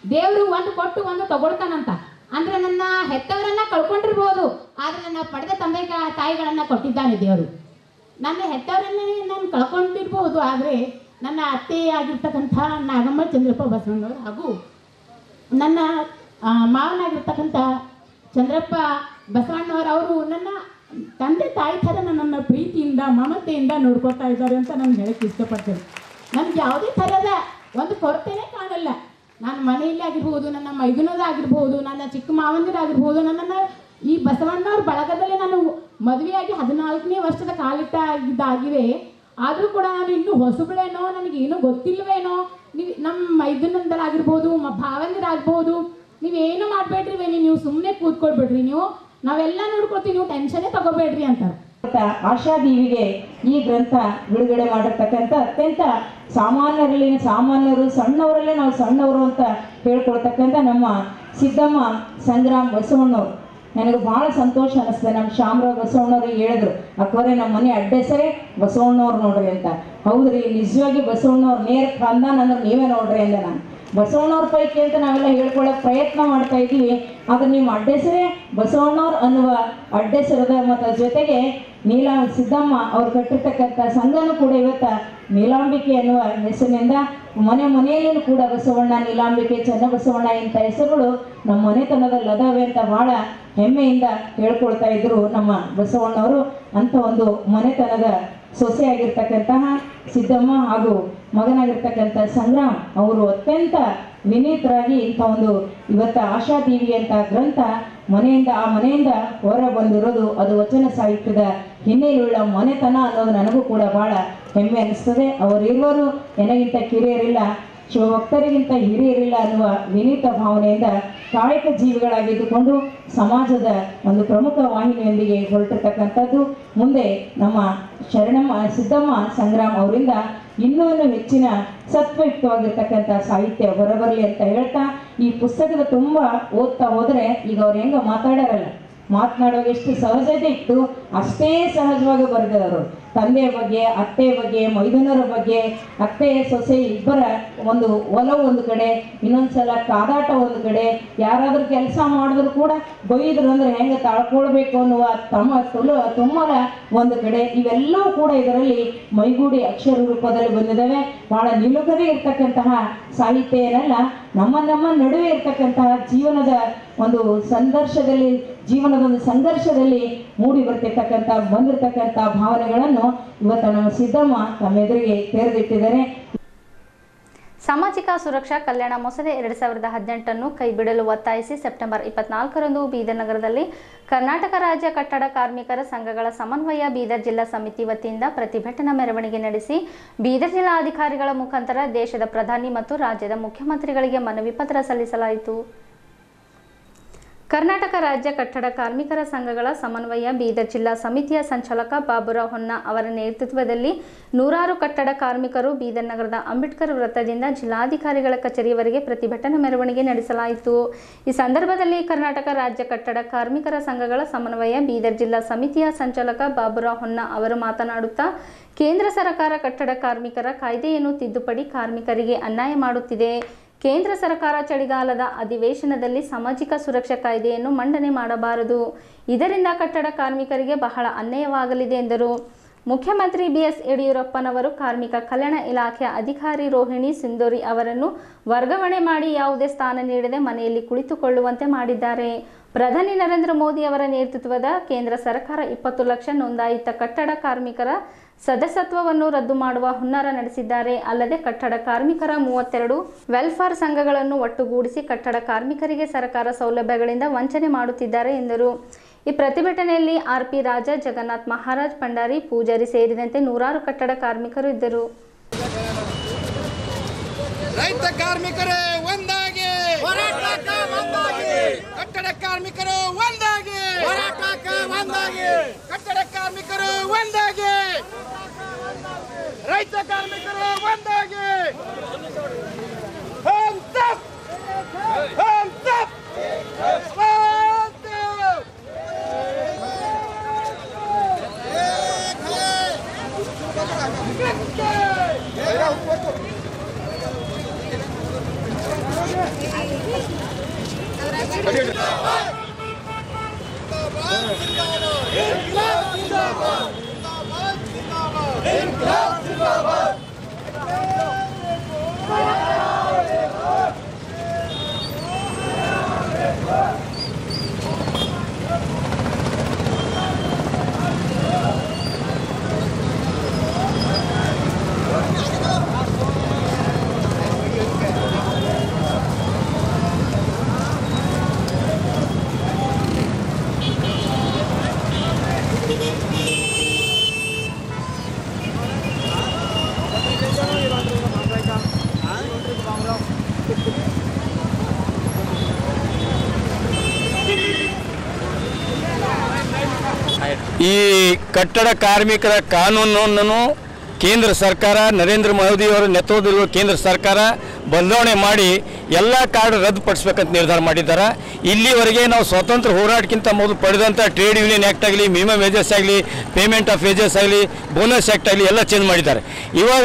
ದೇವರು ಒಂದು ಕೊಟ್ಟು ಒಂದು ತಗೊಳ್ತಾನಂತ ಅಂದ್ರೆ ನನ್ನ ಹೆತ್ತವರನ್ನ ಕಳ್ಕೊಂಡಿರ್ಬೋದು ಆದ್ರೆ ನನ್ನ ಪಡೆದ ತಂದೆ ತಾಯಿಗಳನ್ನ ಕೊಟ್ಟಿದ್ದಾನೆ ದೇವರು ನನ್ನ ಹೆತ್ತವರನ್ನೇ ನಾನು ಕಳ್ಕೊಂಡಿರ್ಬೋದು ಆದರೆ ನನ್ನ ಅತ್ತೆ ಆಗಿರ್ತಕ್ಕಂಥ ನಾಗಮ್ಮ ಚಂದ್ರಪ್ಪ ಬಸವಣ್ಣವರು ಹಾಗೂ ನನ್ನ ಆ, ಮಾವನಾಗಿರ್ತಕ್ಕಂಥ ಚಂದ್ರಪ್ಪ ಬಸವಣ್ಣವರು ಅವರು ನನ್ನ ತಂದೆ ತಾಯಿ ಥರ ನನ್ನನ್ನು ಪ್ರೀತಿಯಿಂದ ಮಮತೆಯಿಂದ ನೋಡ್ಕೊತಾ ಇದ್ದಾರೆ ಅಂತ ನಾನು ಹೇಳಕ್ಕೆ ಇಷ್ಟಪಡ್ತೇನೆ ನನಗೆ ಯಾವುದೇ ಥರದ ಒಂದು ಕೊರತೆನೇ ಕಾಣಲ್ಲ ನಾನು ಮನೆಯಲ್ಲಿ ಆಗಿರ್ಬೋದು ನನ್ನ ಮೈದುನರಾಗಿರ್ಬೋದು ನನ್ನ ಚಿಕ್ಕ ಮಾವಂದಿರಾಗಿರ್ಬೋದು ನನ್ನನ್ನು ಈ ಬಸವಣ್ಣವ್ರ ಬಳಗದಲ್ಲಿ ನಾನು ಮದುವೆಯಾಗಿ ಹದಿನಾಲ್ಕನೇ ವರ್ಷದ ಕಾಲಿಟ್ಟ ಆಗಿದ್ದಾಗಿದೆ ಆದರೂ ಕೂಡ ನಾನು ಇನ್ನೂ ಹೊಸಬಳೇನೋ ನನಗೇನು ಗೊತ್ತಿಲ್ವೇನೋ ನೀವು ನಮ್ಮ ಮೈದುನಂದರಾಗಿರ್ಬೋದು ಮ ಭಾವಂದಿರಾಗ್ಬೋದು ನೀವೇನು ಮಾಡಬೇಡ್ರಿ ವೇಣಿ ನೀವು ಸುಮ್ಮನೆ ಕೂತ್ಕೊಳ್ಬೇಡ್ರಿ ನೀವು ನಾವೆಲ್ಲ ನೋಡ್ಕೊಳ್ತೀವಿ ನೀವು ಟೆನ್ಷನ್ನೇ ತಗೋಬೇಡ್ರಿ ಅಂತಾರೆ ಆಶಾದೇವಿಗೆ ಈ ಗ್ರಂಥ ಬಿಡುಗಡೆ ಮಾಡಿರ್ತಕ್ಕಂಥ ಅತ್ಯಂತ ಸಾಮಾನ್ಯರಲ್ಲಿ ಸಾಮಾನ್ಯರು ಸಣ್ಣವರಲ್ಲೇ ನಾವು ಸಣ್ಣವರು ಅಂತ ಹೇಳ್ಕೊಳ್ತಕ್ಕಂಥ ನಮ್ಮ ಸಿದ್ದಮ್ಮ ಸಂಗ್ರಾಮ್ ಬಸವಣ್ಣವ್ರು ನನಗೆ ಭಾಳ ಸಂತೋಷ ಅನಿಸ್ತದೆ ನಮ್ಮ ಶಾಮರಾವ್ ಬಸವಣ್ಣವ್ರಿಗೆ ಹೇಳಿದ್ರು ಅಕ್ವರೇ ನಮ್ಮ ಮನೆ ಅಡ್ಡೆಸರೇ ಬಸವಣ್ಣವ್ರು ನೋಡ್ರಿ ಅಂತ ಹೌದ್ರಿ ನಿಜವಾಗಿ ಬಸವಣ್ಣವ್ರು ನೇರ ಖಾನ್ದಾನ್ ಅಂದ್ರೆ ನೀವೇ ನೋಡ್ರಿ ಅಂದೆ ನಾನು ಬಸವಣ್ಣವ್ರ ಪೈಕಿ ಅಂತ ನಾವೆಲ್ಲ ಹೇಳ್ಕೊಳ್ಳೋಕೆ ಪ್ರಯತ್ನ ಮಾಡ್ತಾ ಇದ್ದೀವಿ ಆದ್ರೆ ನಿಮ್ಮ ಅಡ್ಡೆಸರೇ ಬಸವಣ್ಣವ್ರು ಅನ್ನುವ ಅಡ್ಡೆಸರದ ಮತ್ತು ಜೊತೆಗೆ ನೀಲಾ ಸಿದ್ದಮ್ಮ ಅವ್ರು ಕಟ್ಟಿರ್ತಕ್ಕಂಥ ಸಂಘನೂ ಕೂಡ ಇವತ್ತ ನೀಲಾಂಬಿಕೆ ಅನ್ನುವ ಹೆಸರಿನಿಂದ ಮನೆ ಮನೆಯಲ್ಲೂ ಕೂಡ ಬಸವಣ್ಣ ನೀಲಾಂಬಿಕೆ ಚನ್ನಬಸವಣ್ಣ ಇಂಥ ಹೆಸರುಗಳು ನಮ್ಮ ಮನೆತನದಲ್ಲಿ ಅದಾವೆ ಅಂತ ಭಾಳ ಹೆಮ್ಮೆಯಿಂದ ಹೇಳ್ಕೊಳ್ತಾ ಇದ್ರು ನಮ್ಮ ಬಸವಣ್ಣವರು ಅಂಥ ಒಂದು ಮನೆತನದ ಸೊಸೆಯಾಗಿರ್ತಕ್ಕಂತಹ ಸಿದ್ದಮ್ಮ ಹಾಗೂ ಮಗನಾಗಿರ್ತಕ್ಕಂಥ ಸಂಗ್ರಾಮ್ ಅವರು ಅತ್ಯಂತ ವಿನೀತರಾಗಿ ಇಂಥ ಒಂದು ಇವತ್ತ ಆಶಾದೇವಿ ಅಂತ ಗ್ರಂಥ ಮನೆಯಿಂದ ಆ ಮನೆಯಿಂದ ಹೊರ ಬಂದಿರೋದು ಅದು ವಚನ ಸಾಹಿತ್ಯದ ಹಿನ್ನೆಲೆಯುಳ್ಳ ಮನೆತನ ಅನ್ನೋದು ನನಗೂ ಕೂಡ ಭಾಳ ಹೆಮ್ಮೆ ಅನಿಸ್ತದೆ ಅವರಿರುವರು ನನಗಿಂತ ಕಿರಿಯರಿಲ್ಲ ಶಿವಭಕ್ತರಿಗಿಂತ ಹಿರಿಯರಿಲ್ಲ ಅನ್ನುವ ವಿನೀತ ಭಾವನೆಯಿಂದ ಕಾಯಕ ಜೀವಿಗಳಾಗಿದ್ದುಕೊಂಡು ಸಮಾಜದ ಒಂದು ಪ್ರಮುಖ ವಾಹಿನಿಯೊಂದಿಗೆ ಹೊರಟಿರ್ತಕ್ಕಂಥದ್ದು ಮುಂದೆ ನಮ್ಮ ಶರಣಮ್ಮ ಸಿದ್ದಮ್ಮ ಸಂಗ್ರಾಮ್ ಅವರಿಂದ ಇನ್ನೂ ಇನ್ನೂ ಹೆಚ್ಚಿನ ಸತ್ವಯುಕ್ತವಾಗಿರ್ತಕ್ಕಂಥ ಸಾಹಿತ್ಯ ಹೊರಬರಲಿ ಅಂತ ಹೇಳ್ತಾ ಈ ಪುಸ್ತಕದ ತುಂಬ ಓದ್ತಾ ಹೋದರೆ ಈಗ ಅವ್ರು ಹೆಂಗ ಮಾತಾಡ್ಯಾರಲ್ಲ ಮಾತನಾಡುವಾಗ ಎಷ್ಟು ಸಹಜತೆ ಇತ್ತು ಅಷ್ಟೇ ಸಹಜವಾಗಿ ಬರೆದವರು ತಂದೆಯ ಬಗ್ಗೆ ಅತ್ತೆ ಬಗ್ಗೆ ಮೈದುನರ ಬಗ್ಗೆ ಅತ್ತೆ ಸೊಸೆ ಇಬ್ಬರ ಒಂದು ಒಲವು ಒಂದು ಕಡೆ ಇನ್ನೊಂದ್ಸಲ ಕಾದಾಟ ಒಂದು ಕಡೆ ಯಾರಾದ್ರೂ ಕೆಲಸ ಮಾಡಿದ್ರು ಕೂಡ ಬೈದ್ರು ಅಂದ್ರೆ ಹೆಂಗೆ ತಾಳ್ಕೊಳ್ಬೇಕು ಅನ್ನುವ ತಮ್ಮ ತುಲು ತುಮ್ಮರ ಒಂದು ಕಡೆ ಇವೆಲ್ಲವೂ ಕೂಡ ಇದರಲ್ಲಿ ಮೈಗೂಡಿ ಅಕ್ಷರ ರೂಪದಲ್ಲಿ ಬಂದಿದ್ದಾವೆ ಬಹಳ ನಿಲುಗದೆ ಇರ್ತಕ್ಕಂತಹ ಸಾಹಿತ್ಯ ಏನಲ್ಲ ನಮ್ಮ ನಮ್ಮ ನಡುವೆ ಇರ್ತಕ್ಕಂತಹ ಜೀವನದ ಒಂದು ಸಂಘರ್ಷದಲ್ಲಿ ಜೀವನದ ಒಂದು ಸಂಘರ್ಷದಲ್ಲಿ ಮೂಡಿ ಬರ್ತಿರ್ತಕ್ಕಂಥ ಬಂದಿರತಕ್ಕಂಥ ಭಾವನೆಗಳನ್ನು ಇವತ್ತು ನಮ್ಮ ಸಿದ್ದಮ್ಮ ತಮ್ಮ ಎದುರಿಗೆ ತೆರೆದಿಟ್ಟಿದ್ದಾರೆ ಸಾಮಾಜಿಕ ಸುರಕ್ಷಾ ಕಲ್ಯಾಣ ಮಸೂದೆ ಎರಡು ಸಾವಿರದ ಹದಿನೆಂಟನ್ನು ಕೈಬಿಡಲು ಒತ್ತಾಯಿಸಿ ಸೆಪ್ಟೆಂಬರ್ ಇಪ್ಪತ್ನಾಲ್ಕರಂದು ಬೀದರ್ ನಗರದಲ್ಲಿ ಕರ್ನಾಟಕ ರಾಜ್ಯ ಕಟ್ಟಡ ಕಾರ್ಮಿಕರ ಸಂಘಗಳ ಸಮನ್ವಯ ಬೀದರ್ ಜಿಲ್ಲಾ ಸಮಿತಿ ವತಿಯಿಂದ ಪ್ರತಿಭಟನಾ ಮೆರವಣಿಗೆ ನಡೆಸಿ ಬೀದರ್ ಜಿಲ್ಲಾಧಿಕಾರಿಗಳ ಮುಖಾಂತರ ದೇಶದ ಪ್ರಧಾನಿ ಮತ್ತು ರಾಜ್ಯದ ಮುಖ್ಯಮಂತ್ರಿಗಳಿಗೆ ಮನವಿ ಪತ್ರ ಸಲ್ಲಿಸಲಾಯಿತು ಕರ್ನಾಟಕ ರಾಜ್ಯ ಕಟ್ಟಡ ಕಾರ್ಮಿಕರ ಸಂಘಗಳ ಸಮನ್ವಯ ಬೀದರ್ ಜಿಲ್ಲಾ ಸಮಿತಿಯ ಸಂಚಾಲಕ ಬಾಬುರಾವ್ ಹೊನ್ನ ಅವರ ನೇತೃತ್ವದಲ್ಲಿ ನೂರಾರು ಕಟ್ಟಡ ಕಾರ್ಮಿಕರು ಬೀದರ್ ನಗರದ ಅಂಬೇಡ್ಕರ್ ವೃತ್ತದಿಂದ ಜಿಲ್ಲಾಧಿಕಾರಿಗಳ ಕಚೇರಿಯವರೆಗೆ ಪ್ರತಿಭಟನಾ ಮೆರವಣಿಗೆ ನಡೆಸಲಾಯಿತು ಈ ಸಂದರ್ಭದಲ್ಲಿ ಕರ್ನಾಟಕ ರಾಜ್ಯ ಕಟ್ಟಡ ಕಾರ್ಮಿಕರ ಸಂಘಗಳ ಸಮನ್ವಯ ಬೀದರ್ ಜಿಲ್ಲಾ ಸಮಿತಿಯ ಸಂಚಾಲಕ ಬಾಬುರಾವ್ ಹೊನ್ನ ಅವರು ಮಾತನಾಡುತ್ತಾ ಕೇಂದ್ರ ಸರ್ಕಾರ ಕಟ್ಟಡ ಕಾರ್ಮಿಕರ ಕಾಯ್ದೆಯನ್ನು ತಿದ್ದುಪಡಿ ಕಾರ್ಮಿಕರಿಗೆ ಅನ್ಯಾಯ ಮಾಡುತ್ತಿದೆ ಕೇಂದ್ರ ಸರ್ಕಾರ ಚಳಿಗಾಲದ ಅಧಿವೇಶನದಲ್ಲಿ ಸಾಮಾಜಿಕ ಸುರಕ್ಷಾ ಕಾಯ್ದೆಯನ್ನು ಮಂಡನೆ ಮಾಡಬಾರದು ಇದರಿಂದ ಕಟ್ಟಡ ಕಾರ್ಮಿಕರಿಗೆ ಬಹಳ ಅನ್ಯಾಯವಾಗಲಿದೆ ಎಂದರು ಮುಖ್ಯಮಂತ್ರಿ ಬಿಎಸ್ ಯಡಿಯೂರಪ್ಪನವರು ಕಾರ್ಮಿಕ ಕಲ್ಯಾಣ ಇಲಾಖೆಯ ಅಧಿಕಾರಿ ರೋಹಿಣಿ ಸಿಂಧೋರಿ ಅವರನ್ನು ವರ್ಗಾವಣೆ ಮಾಡಿ ಯಾವುದೇ ಸ್ಥಾನ ನೀಡದೆ ಮನೆಯಲ್ಲಿ ಕುಳಿತುಕೊಳ್ಳುವಂತೆ ಮಾಡಿದ್ದಾರೆ ಪ್ರಧಾನಿ ನರೇಂದ್ರ ಮೋದಿ ಅವರ ನೇತೃತ್ವದ ಕೇಂದ್ರ ಸರ್ಕಾರ ಇಪ್ಪತ್ತು ಲಕ್ಷ ನೋಂದಾಯಿತ ಕಟ್ಟಡ ಕಾರ್ಮಿಕರ ಸದಸ್ಯತ್ವವನ್ನು ರದ್ದು ಮಾಡುವ ಹುನ್ನಾರ ನಡೆಸಿದ್ದಾರೆ ಅಲ್ಲದೆ ಕಟ್ಟಡ ಕಾರ್ಮಿಕರ ಮೂವತ್ತೆರಡು ವೆಲ್ಫೇರ್ ಸಂಘಗಳನ್ನು ಒಟ್ಟುಗೂಡಿಸಿ ಕಟ್ಟಡ ಕಾರ್ಮಿಕರಿಗೆ ಸರ್ಕಾರ ಸೌಲಭ್ಯಗಳಿಂದ ವಂಚನೆ ಮಾಡುತ್ತಿದ್ದಾರೆ ಎಂದರು ಈ ಪ್ರತಿಭಟನೆಯಲ್ಲಿ ಆರ್ಪಿ ರಾಜ ಜಗನ್ನಾಥ್ ಮಹಾರಾಜ್ ಭಂಡಾರಿ ಪೂಜಾರಿ ಸೇರಿದಂತೆ ನೂರಾರು ಕಟ್ಟಡ ಕಾರ್ಮಿಕರು ಇದ್ದರು ರೈತ ಕಾರ್ಮಿಕರೇ ಒಂದಾಗಿ ಹೋರಾಟಕ್ಕೆ ಒಂದಾಗಿ ಕಟ್ಟಡ ಕಾರ್ಮಿಕರು ಒಂದಾಗಿ ಹೋರಾಟಕ್ಕೆ ಒಂದಾಗಿ ಕಟ್ಟಡ ಕಾರ್ಮಿಕರು ಒಂದಾಗಿ ರೈತ ಕಾರ್ಮಿಕರು ಒಂದಾಗಿ Hands up! Hands up! Hands up! ಈ ಕಟ್ಟಡ ಕಾರ್ಮಿಕರ ಕಾನೂನನ್ನು ಕೇಂದ್ರ ಸರ್ಕಾರ ನರೇಂದ್ರ ಮೋದಿಯವರ ನೇತೃತ್ವದಲ್ಲಿರುವ ಕೇಂದ್ರ ಸರ್ಕಾರ ಬದಲಾವಣೆ ಮಾಡಿ ಎಲ್ಲ ಕಾರ್ಡ್ ರದ್ದುಪಡಿಸ್ಬೇಕಂತ ನಿರ್ಧಾರ ಮಾಡಿದ್ದಾರೆ ಇಲ್ಲಿವರೆಗೆ ನಾವು ಸ್ವತಂತ್ರ ಹೋರಾಟಕ್ಕಿಂತ ಮೊದಲು ಪಡೆದಂಥ ಟ್ರೇಡ್ ಯೂನಿಯನ್ ಆ್ಯಕ್ಟ್ ಆಗಲಿ ಮಿನಿಮಮ್ ವೇಜಸ್ ಆಗಲಿ ಪೇಮೆಂಟ್ ಆಫ್ ವೇಜಸ್ ಆಗಲಿ ಬೋನಸ್ ಆ್ಯಕ್ಟ್ ಆಗಲಿ ಎಲ್ಲ ಚೇಂಜ್ ಮಾಡಿದ್ದಾರೆ ಇವಾಗ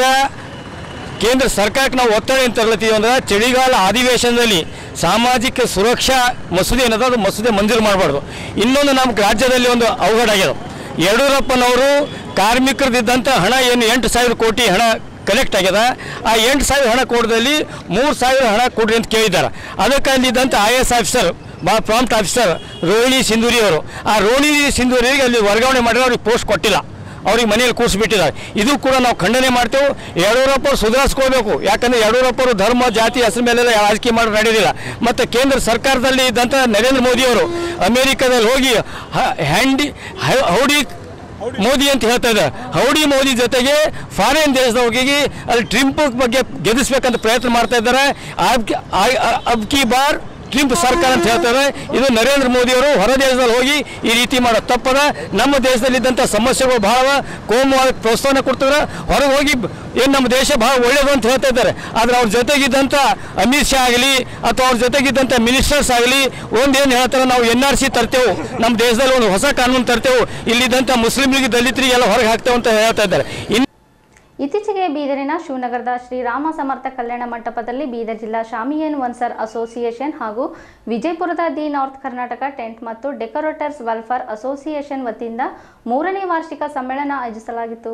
ಕೇಂದ್ರ ಸರ್ಕಾರಕ್ಕೆ ನಾವು ಒತ್ತಡ ಏನು ತರಲತ್ತೀವಿ ಅಂದ್ರೆ ಚಳಿಗಾಲ ಅಧಿವೇಶನದಲ್ಲಿ ಸಾಮಾಜಿಕ ಸುರಕ್ಷಾ ಮಸೂದೆ ಏನದ ಅದು ಮಸೂದೆ ಮಂಜೂರು ಮಾಡಬಾರ್ದು ಇನ್ನೊಂದು ನಮ್ಮ ರಾಜ್ಯದಲ್ಲಿ ಒಂದು ಅವಘಡ ಆಗ್ಯದ ಯಡಿಯೂರಪ್ಪನವರು ಕಾರ್ಮಿಕರದಿದ್ದಂಥ ಹಣ ಏನು ಎಂಟು ಸಾವಿರ ಕೋಟಿ ಹಣ ಕಲೆಕ್ಟ್ ಆಗ್ಯದ ಆ ಎಂಟು ಸಾವಿರ ಹಣ ಕೊಡದಲ್ಲಿ ಮೂರು ಸಾವಿರ ಹಣ ಕೊಡ್ರಿ ಅಂತ ಕೇಳಿದ್ದಾರೆ ಅದಕ್ಕೆ ಅಲ್ಲಿದ್ದಂಥ ಐ ಎಸ್ ಆಫೀಸರ್ ಭಾಳ ಪ್ರಾಂಪ್ಟ್ ಆಫೀಸರ್ ರೋಹಿಣಿ ಸಿಂಧೂರಿ ಅವರು ಆ ರೋಹಿಣಿ ಸಿಂಧೂರಿಗೆ ಅಲ್ಲಿ ವರ್ಗಾವಣೆ ಮಾಡಿದ್ರೆ ಅವ್ರಿಗೆ ಪೋಸ್ಟ್ ಕೊಟ್ಟಿಲ್ಲ ಅವ್ರಿಗೆ ಮನೆಯಲ್ಲಿ ಕೂರಿಸ್ಬಿಟ್ಟಿದ್ದಾರೆ ಇದು ಕೂಡ ನಾವು ಖಂಡನೆ ಮಾಡ್ತೇವೆ ಯಡಿಯೂರಪ್ಪ ಅವರು ಸುಧಾರಿಸ್ಕೋಬೇಕು ಯಾಕಂದ್ರೆ ಯಡಿಯೂರಪ್ಪ ಅವರು ಧರ್ಮ ಜಾತಿ ಹೆಸರು ಮೇಲೆಲ್ಲ ರಾಜಕೀಯ ಮಾಡಿ ನಡೆಯೋದಿಲ್ಲ ಮತ್ತು ಕೇಂದ್ರ ಸರ್ಕಾರದಲ್ಲಿ ಇದ್ದಂಥ ನರೇಂದ್ರ ಮೋದಿ ಅವರು ಅಮೇರಿಕಾದಲ್ಲಿ ಹೋಗಿ ಹ- ಹ್ಯಾಂಡಿ ಹ- ಹೌಡಿ ಮೋದಿ ಅಂತ ಹೇಳ್ತಾ ಇದ್ದಾರೆ ಹೌಡಿ ಮೋದಿ ಜೊತೆಗೆ ಫಾರಿನ್ ದೇಶದ ಹೋಗಿ ಅಲ್ಲಿ ಟ್ರಿಂಪ್ ಬಗ್ಗೆ ಗೆಲ್ಲಿಸ್ಬೇಕಂತ ಪ್ರಯತ್ನ ಮಾಡ್ತಾ ಇದ್ದಾರೆ ಅಬ್ ಆ- ಆ- ಅಬ್ ಕಿ ಬಾರ್ ಟ್ರಿಂಪ್ ಸರ್ಕಾರ ಅಂತ ಹೇಳ್ತಾರೆ ಇದು ನರೇಂದ್ರ ಮೋದಿ ಅವರು ಹೊರ ದೇಶದಲ್ಲಿ ಹೋಗಿ ಈ ರೀತಿ ಮಾಡೋ ತಪ್ಪದ ನಮ್ಮ ದೇಶದಲ್ಲಿದ್ದಂಥ ಸಮಸ್ಯೆಗಳು ಬಹಳ ಕೋಮುವಾಗಿ ಪ್ರೋತ್ಸಾಹನ ಕೊಡ್ತಾರೆ ಹೊರಗೆ ಹೋಗಿ ಏನು ನಮ್ಮ ದೇಶ ಬಹಳ ಒಳ್ಳೆಯದು ಅಂತ ಹೇಳ್ತಾ ಇದ್ದಾರೆ ಆದರೆ ಅವ್ರ ಜೊತೆಗಿದ್ದಂಥ ಅಮಿತ್ ಶಾ ಆಗಲಿ ಅಥವಾ ಅವ್ರ ಜೊತೆಗಿದ್ದಂಥ ಮಿನಿಸ್ಟರ್ಸ್ ಆಗಲಿ ಒಂದೇನು ಹೇಳ್ತಾರೆ ನಾವು ಎನ್ ಆರ್ ಸಿ ತರ್ತೇವೆ ನಮ್ಮ ದೇಶದಲ್ಲಿ ಒಂದು ಹೊಸ ಕಾನೂನು ತರ್ತೇವೆ ಇಲ್ಲಿದ್ದಂಥ ಮುಸ್ಲಿಮ್ರಿಗೆ ದಲಿತರಿಗೆಲ್ಲ ಹೊರಗೆ ಹಾಕ್ತೇವೆ ಅಂತ ಹೇಳ್ತಾ ಇದ್ದಾರೆ ಇನ್ನು ಇತ್ತೀಚೆಗೆ ಬೀದರಿನ ಶಿವನಗರದ ಶ್ರೀರಾಮ ಸಮರ್ಥ ಕಲ್ಯಾಣ ಮಂಟಪದಲ್ಲಿ ಬೀದರ್ ಜಿಲ್ಲಾ ಶಾಮಿಯನ್ ಒನ್ಸರ್ ಅಸೋಸಿಯೇಷನ್ ಹಾಗೂ ವಿಜಯಪುರದ the north Karnataka tent and decorators welfare association ವತಿಯಿಂದ ಮೂರನೇ ವಾರ್ಷಿಕ ಸಮ್ಮೇಳನ ಆಯೋಜಿಸಲಾಗಿತ್ತು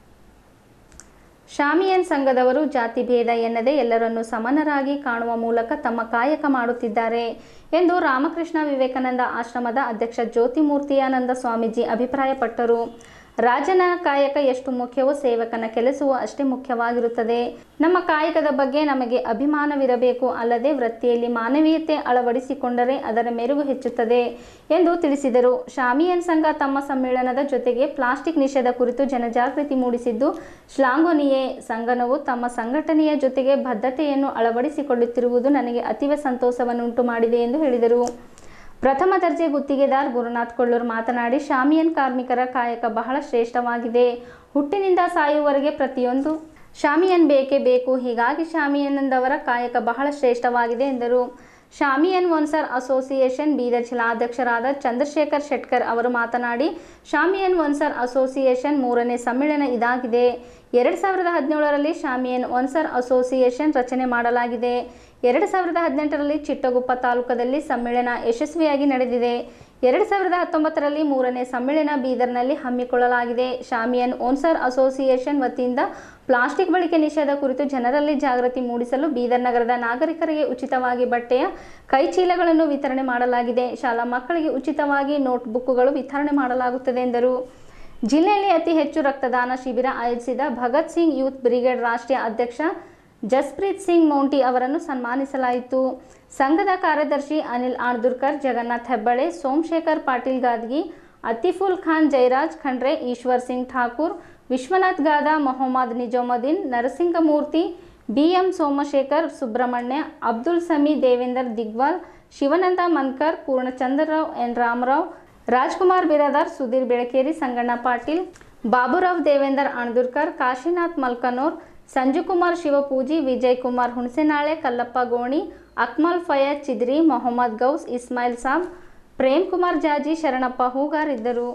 ಶಾಮಿಯನ್ ಸಂಘದವರು ಜಾತಿ ಭೇದ ಎನ್ನದೆ ಎಲ್ಲರನ್ನೂ ಸಮಾನರಾಗಿ ಕಾಣುವ ಮೂಲಕ ತಮ್ಮ ಕಾಯಕ ಮಾಡುತ್ತಿದ್ದಾರೆ ಎಂದು ರಾಮಕೃಷ್ಣ ವಿವೇಕಾನಂದ ಆಶ್ರಮದ ಅಧ್ಯಕ್ಷ ಜ್ಯೋತಿಮೂರ್ತಿಯಾನಂದ ಸ್ವಾಮೀಜಿ ಅಭಿಪ್ರಾಯಪಟ್ಟರು ರಾಜನ ಕಾಯಕ ಎಷ್ಟು ಮುಖ್ಯವೋ ಸೇವಕನ ಕೆಲಸವೂ ಅಷ್ಟೇ ಮುಖ್ಯವಾಗಿರುತ್ತದೆ ನಮ್ಮ ಕಾಯಕದ ಬಗ್ಗೆ ನಮಗೆ ಅಭಿಮಾನವಿರಬೇಕು ಅಲ್ಲದೆ ವೃತ್ತಿಯಲ್ಲಿ ಮಾನವೀಯತೆ ಅಳವಡಿಸಿಕೊಂಡರೆ ಅದರ ಮೆರುಗು ಹೆಚ್ಚುತ್ತದೆ ಎಂದು ತಿಳಿಸಿದರು ಶಾಮಿಯನ್ ಸಂಘ ತಮ್ಮ ಸಮ್ಮೇಳನದ ಜೊತೆಗೆ ಪ್ಲಾಸ್ಟಿಕ್ ನಿಷೇಧ ಕುರಿತು ಜನಜಾಗೃತಿ ಮೂಡಿಸಿದ್ದು ಶ್ಲಾಘನೀಯೇ ಸಂಗನವು ತಮ್ಮ ಸಂಘಟನೆಯ ಜೊತೆಗೆ ಬದ್ಧತೆಯನ್ನು ಅಳವಡಿಸಿಕೊಳ್ಳುತ್ತಿರುವುದು ನನಗೆ ಅತೀವ ಸಂತೋಷವನ್ನುಂಟು ಮಾಡಿದೆ ಎಂದು ಹೇಳಿದರು ಪ್ರಥಮ ದರ್ಜೆ ಗುತ್ತಿಗೆದಾರ್ ಗುರುನಾಥ್ ಕೊಳ್ಳೂರ್ ಮಾತನಾಡಿ ಶಾಮಿಯನ್ ಕಾರ್ಮಿಕರ ಕಾಯಕ ಬಹಳ ಶ್ರೇಷ್ಠವಾಗಿದೆ ಹುಟ್ಟಿನಿಂದ ಸಾಯುವವರೆಗೆ ಪ್ರತಿಯೊಂದು ಶಾಮಿಯನ್ ಬೇಕೇ ಬೇಕು ಹೀಗಾಗಿ ಶಾಮಿಯನ್ನದವರ ಕಾಯಕ ಬಹಳ ಶ್ರೇಷ್ಠವಾಗಿದೆ ಎಂದರು ಶಾಮಿಯನ್ ಒನ್ಸರ್ ಅಸೋಸಿಯೇಷನ್ ಬೀದರ್ ಜಿಲ್ಲಾಧ್ಯಕ್ಷರಾದ ಚಂದ್ರಶೇಖರ್ ಶೆಟ್ಕರ್ ಅವರು ಮಾತನಾಡಿ ಶಾಮಿಯನ್ ಒನ್ಸರ್ ಅಸೋಸಿಯೇಷನ್ ಮೂರನೇ ಸಮ್ಮೇಳನ ಇದಾಗಿದೆ ಎರಡು ಸಾವಿರದ ಹದಿನೇಳರಲ್ಲಿ ಶಾಮಿಯನ್ ಒನ್ಸರ್ ಅಸೋಸಿಯೇಷನ್ ರಚನೆ ಮಾಡಲಾಗಿದೆ ಎರಡು ಸಾವಿರದ ಹದಿನೆಂಟರಲ್ಲಿ ಚಿಟ್ಟಗುಪ್ಪ ತಾಲೂಕದಲ್ಲಿ ಸಮ್ಮೇಳನ ಯಶಸ್ವಿಯಾಗಿ ನಡೆದಿದೆ ಎರಡು ಸಾವಿರದ ಹತ್ತೊಂಬತ್ತರಲ್ಲಿ ಮೂರನೇ ಸಮ್ಮೇಳನ ಬೀದರ್ನಲ್ಲಿ ಹಮ್ಮಿಕೊಳ್ಳಲಾಗಿದೆ ಶಾಮಿಯನ್ ಓನ್ಸರ್ ಅಸೋಸಿಯೇಷನ್ ವತಿಯಿಂದ ಪ್ಲಾಸ್ಟಿಕ್ ಬಳಕೆ ನಿಷೇಧ ಕುರಿತು ಜನರಲ್ಲಿ ಜಾಗೃತಿ ಮೂಡಿಸಲು ಬೀದರ್ ನಗರದ ನಾಗರಿಕರಿಗೆ ಉಚಿತವಾಗಿ ಬಟ್ಟೆಯ ಕೈಚೀಲಗಳನ್ನು ವಿತರಣೆ ಮಾಡಲಾಗಿದೆ ಶಾಲಾ ಮಕ್ಕಳಿಗೆ ಉಚಿತವಾಗಿ ನೋಟ್ಬುಕ್ಗಳು ವಿತರಣೆ ಮಾಡಲಾಗುತ್ತದೆ ಎಂದರು ಜಿಲ್ಲೆಯಲ್ಲಿ ಅತಿ ಹೆಚ್ಚು ರಕ್ತದಾನ ಶಿಬಿರ ಆಯೋಜಿಸಿದ ಭಗತ್ ಸಿಂಗ್ ಯೂತ್ ಬ್ರಿಗೇಡ್ ರಾಷ್ಟ್ರೀಯ ಅಧ್ಯಕ್ಷ ಜಸ್ಪ್ರೀತ್ ಸಿಂಗ್ ಮೌಂಟಿ ಅವರನ್ನು ಸನ್ಮಾನಿಸಲಾಯಿತು ಸಂಘದ ಕಾರ್ಯದರ್ಶಿ ಅನಿಲ್ ಆಣ್ದುರ್ಕರ್ ಜಗನ್ನಾಥ್ ಹೆಬ್ಬಳೆ ಸೋಮಶೇಖರ್ ಪಾಟೀಲ್ ಗಾದ್ಗಿ ಅತಿಫುಲ್ ಖಾನ್ ಜಯರಾಜ್ ಖಂಡ್ರೆ ಈಶ್ವರ್ ಸಿಂಗ್ ಠಾಕೂರ್ ವಿಶ್ವನಾಥ್ ಗಾದ ಮೊಹಮ್ಮದ್ ನಿಜಾಮುದ್ದೀನ್ ನರಸಿಂಗಮೂರ್ತಿ ಬಿಎಂ ಸೋಮಶೇಖರ್ ಸುಬ್ರಹ್ಮಣ್ಯ ಅಬ್ದುಲ್ ಸಮಿ ದೇವೇಂದರ್ ದಿಗ್ವಾಲ್ ಶಿವನಂದ ಮನ್ಕರ್ ಪೂರ್ಣಚಂದ್ರರಾವ್ ಎನ್ ರಾಮರಾವ್ ರಾಜ್ಕುಮಾರ್ ಬಿರಾದಾರ್ ಸುಧೀರ್ ಬೆಳಕೇರಿ ಸಂಗಣ್ಣ ಪಾಟೀಲ್ ಬಾಬುರಾವ್ ದೇವೇಂದರ್ ಅಣ್ದುರ್ಕರ್ ಕಾಶಿನಾಥ್ ಮಲ್ಕನೂರ್ ಸಂಜುಕುಮಾರ್ ಶಿವಪೂಜಿ ವಿಜಯ್ ಕುಮಾರ್ ಹುಣಸೆನಾಳೆ ಕಲ್ಲಪ್ಪ ಗೋಣಿ ಅಕ್ಮಲ್ ಫಯದ್ ಚಿದ್ರಿ ಮೊಹಮ್ಮದ್ ಗೌಸ್ ಇಸ್ಮಾಯಿಲ್ ಸಾಬ್ ಪ್ರೇಮ್ ಕುಮಾರ್ ಜಾಜಿ ಶರಣಪ್ಪ ಹೂಗಾರ್ ಇದ್ದರು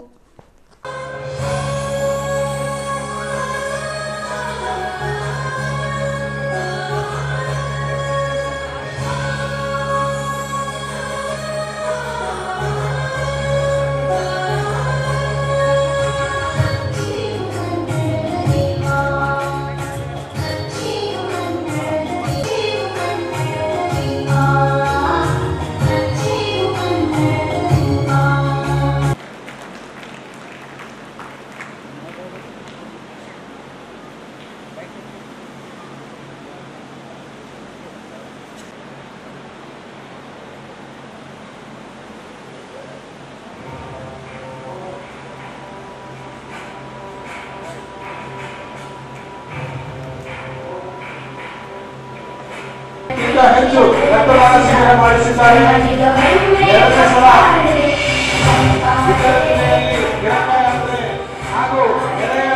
ಿ ರಕ್ತದಾನ ಶಿಬಿರ ಮಾಡಿಸಿದ್ದಾರೆ ಎರಡನೇ ಸಲ ವಿತರಣೆಯಲ್ಲಿ ಗಿಡಮರಯಾತ್ರೆ ಹಾಗೂ ಎಲೆಯ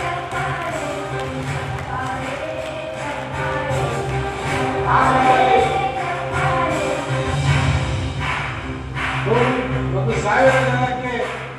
ಆನೆಯಲ್ಲಿ ಒಂದು ಸಾವಿರ ಜನಕ್ಕೆ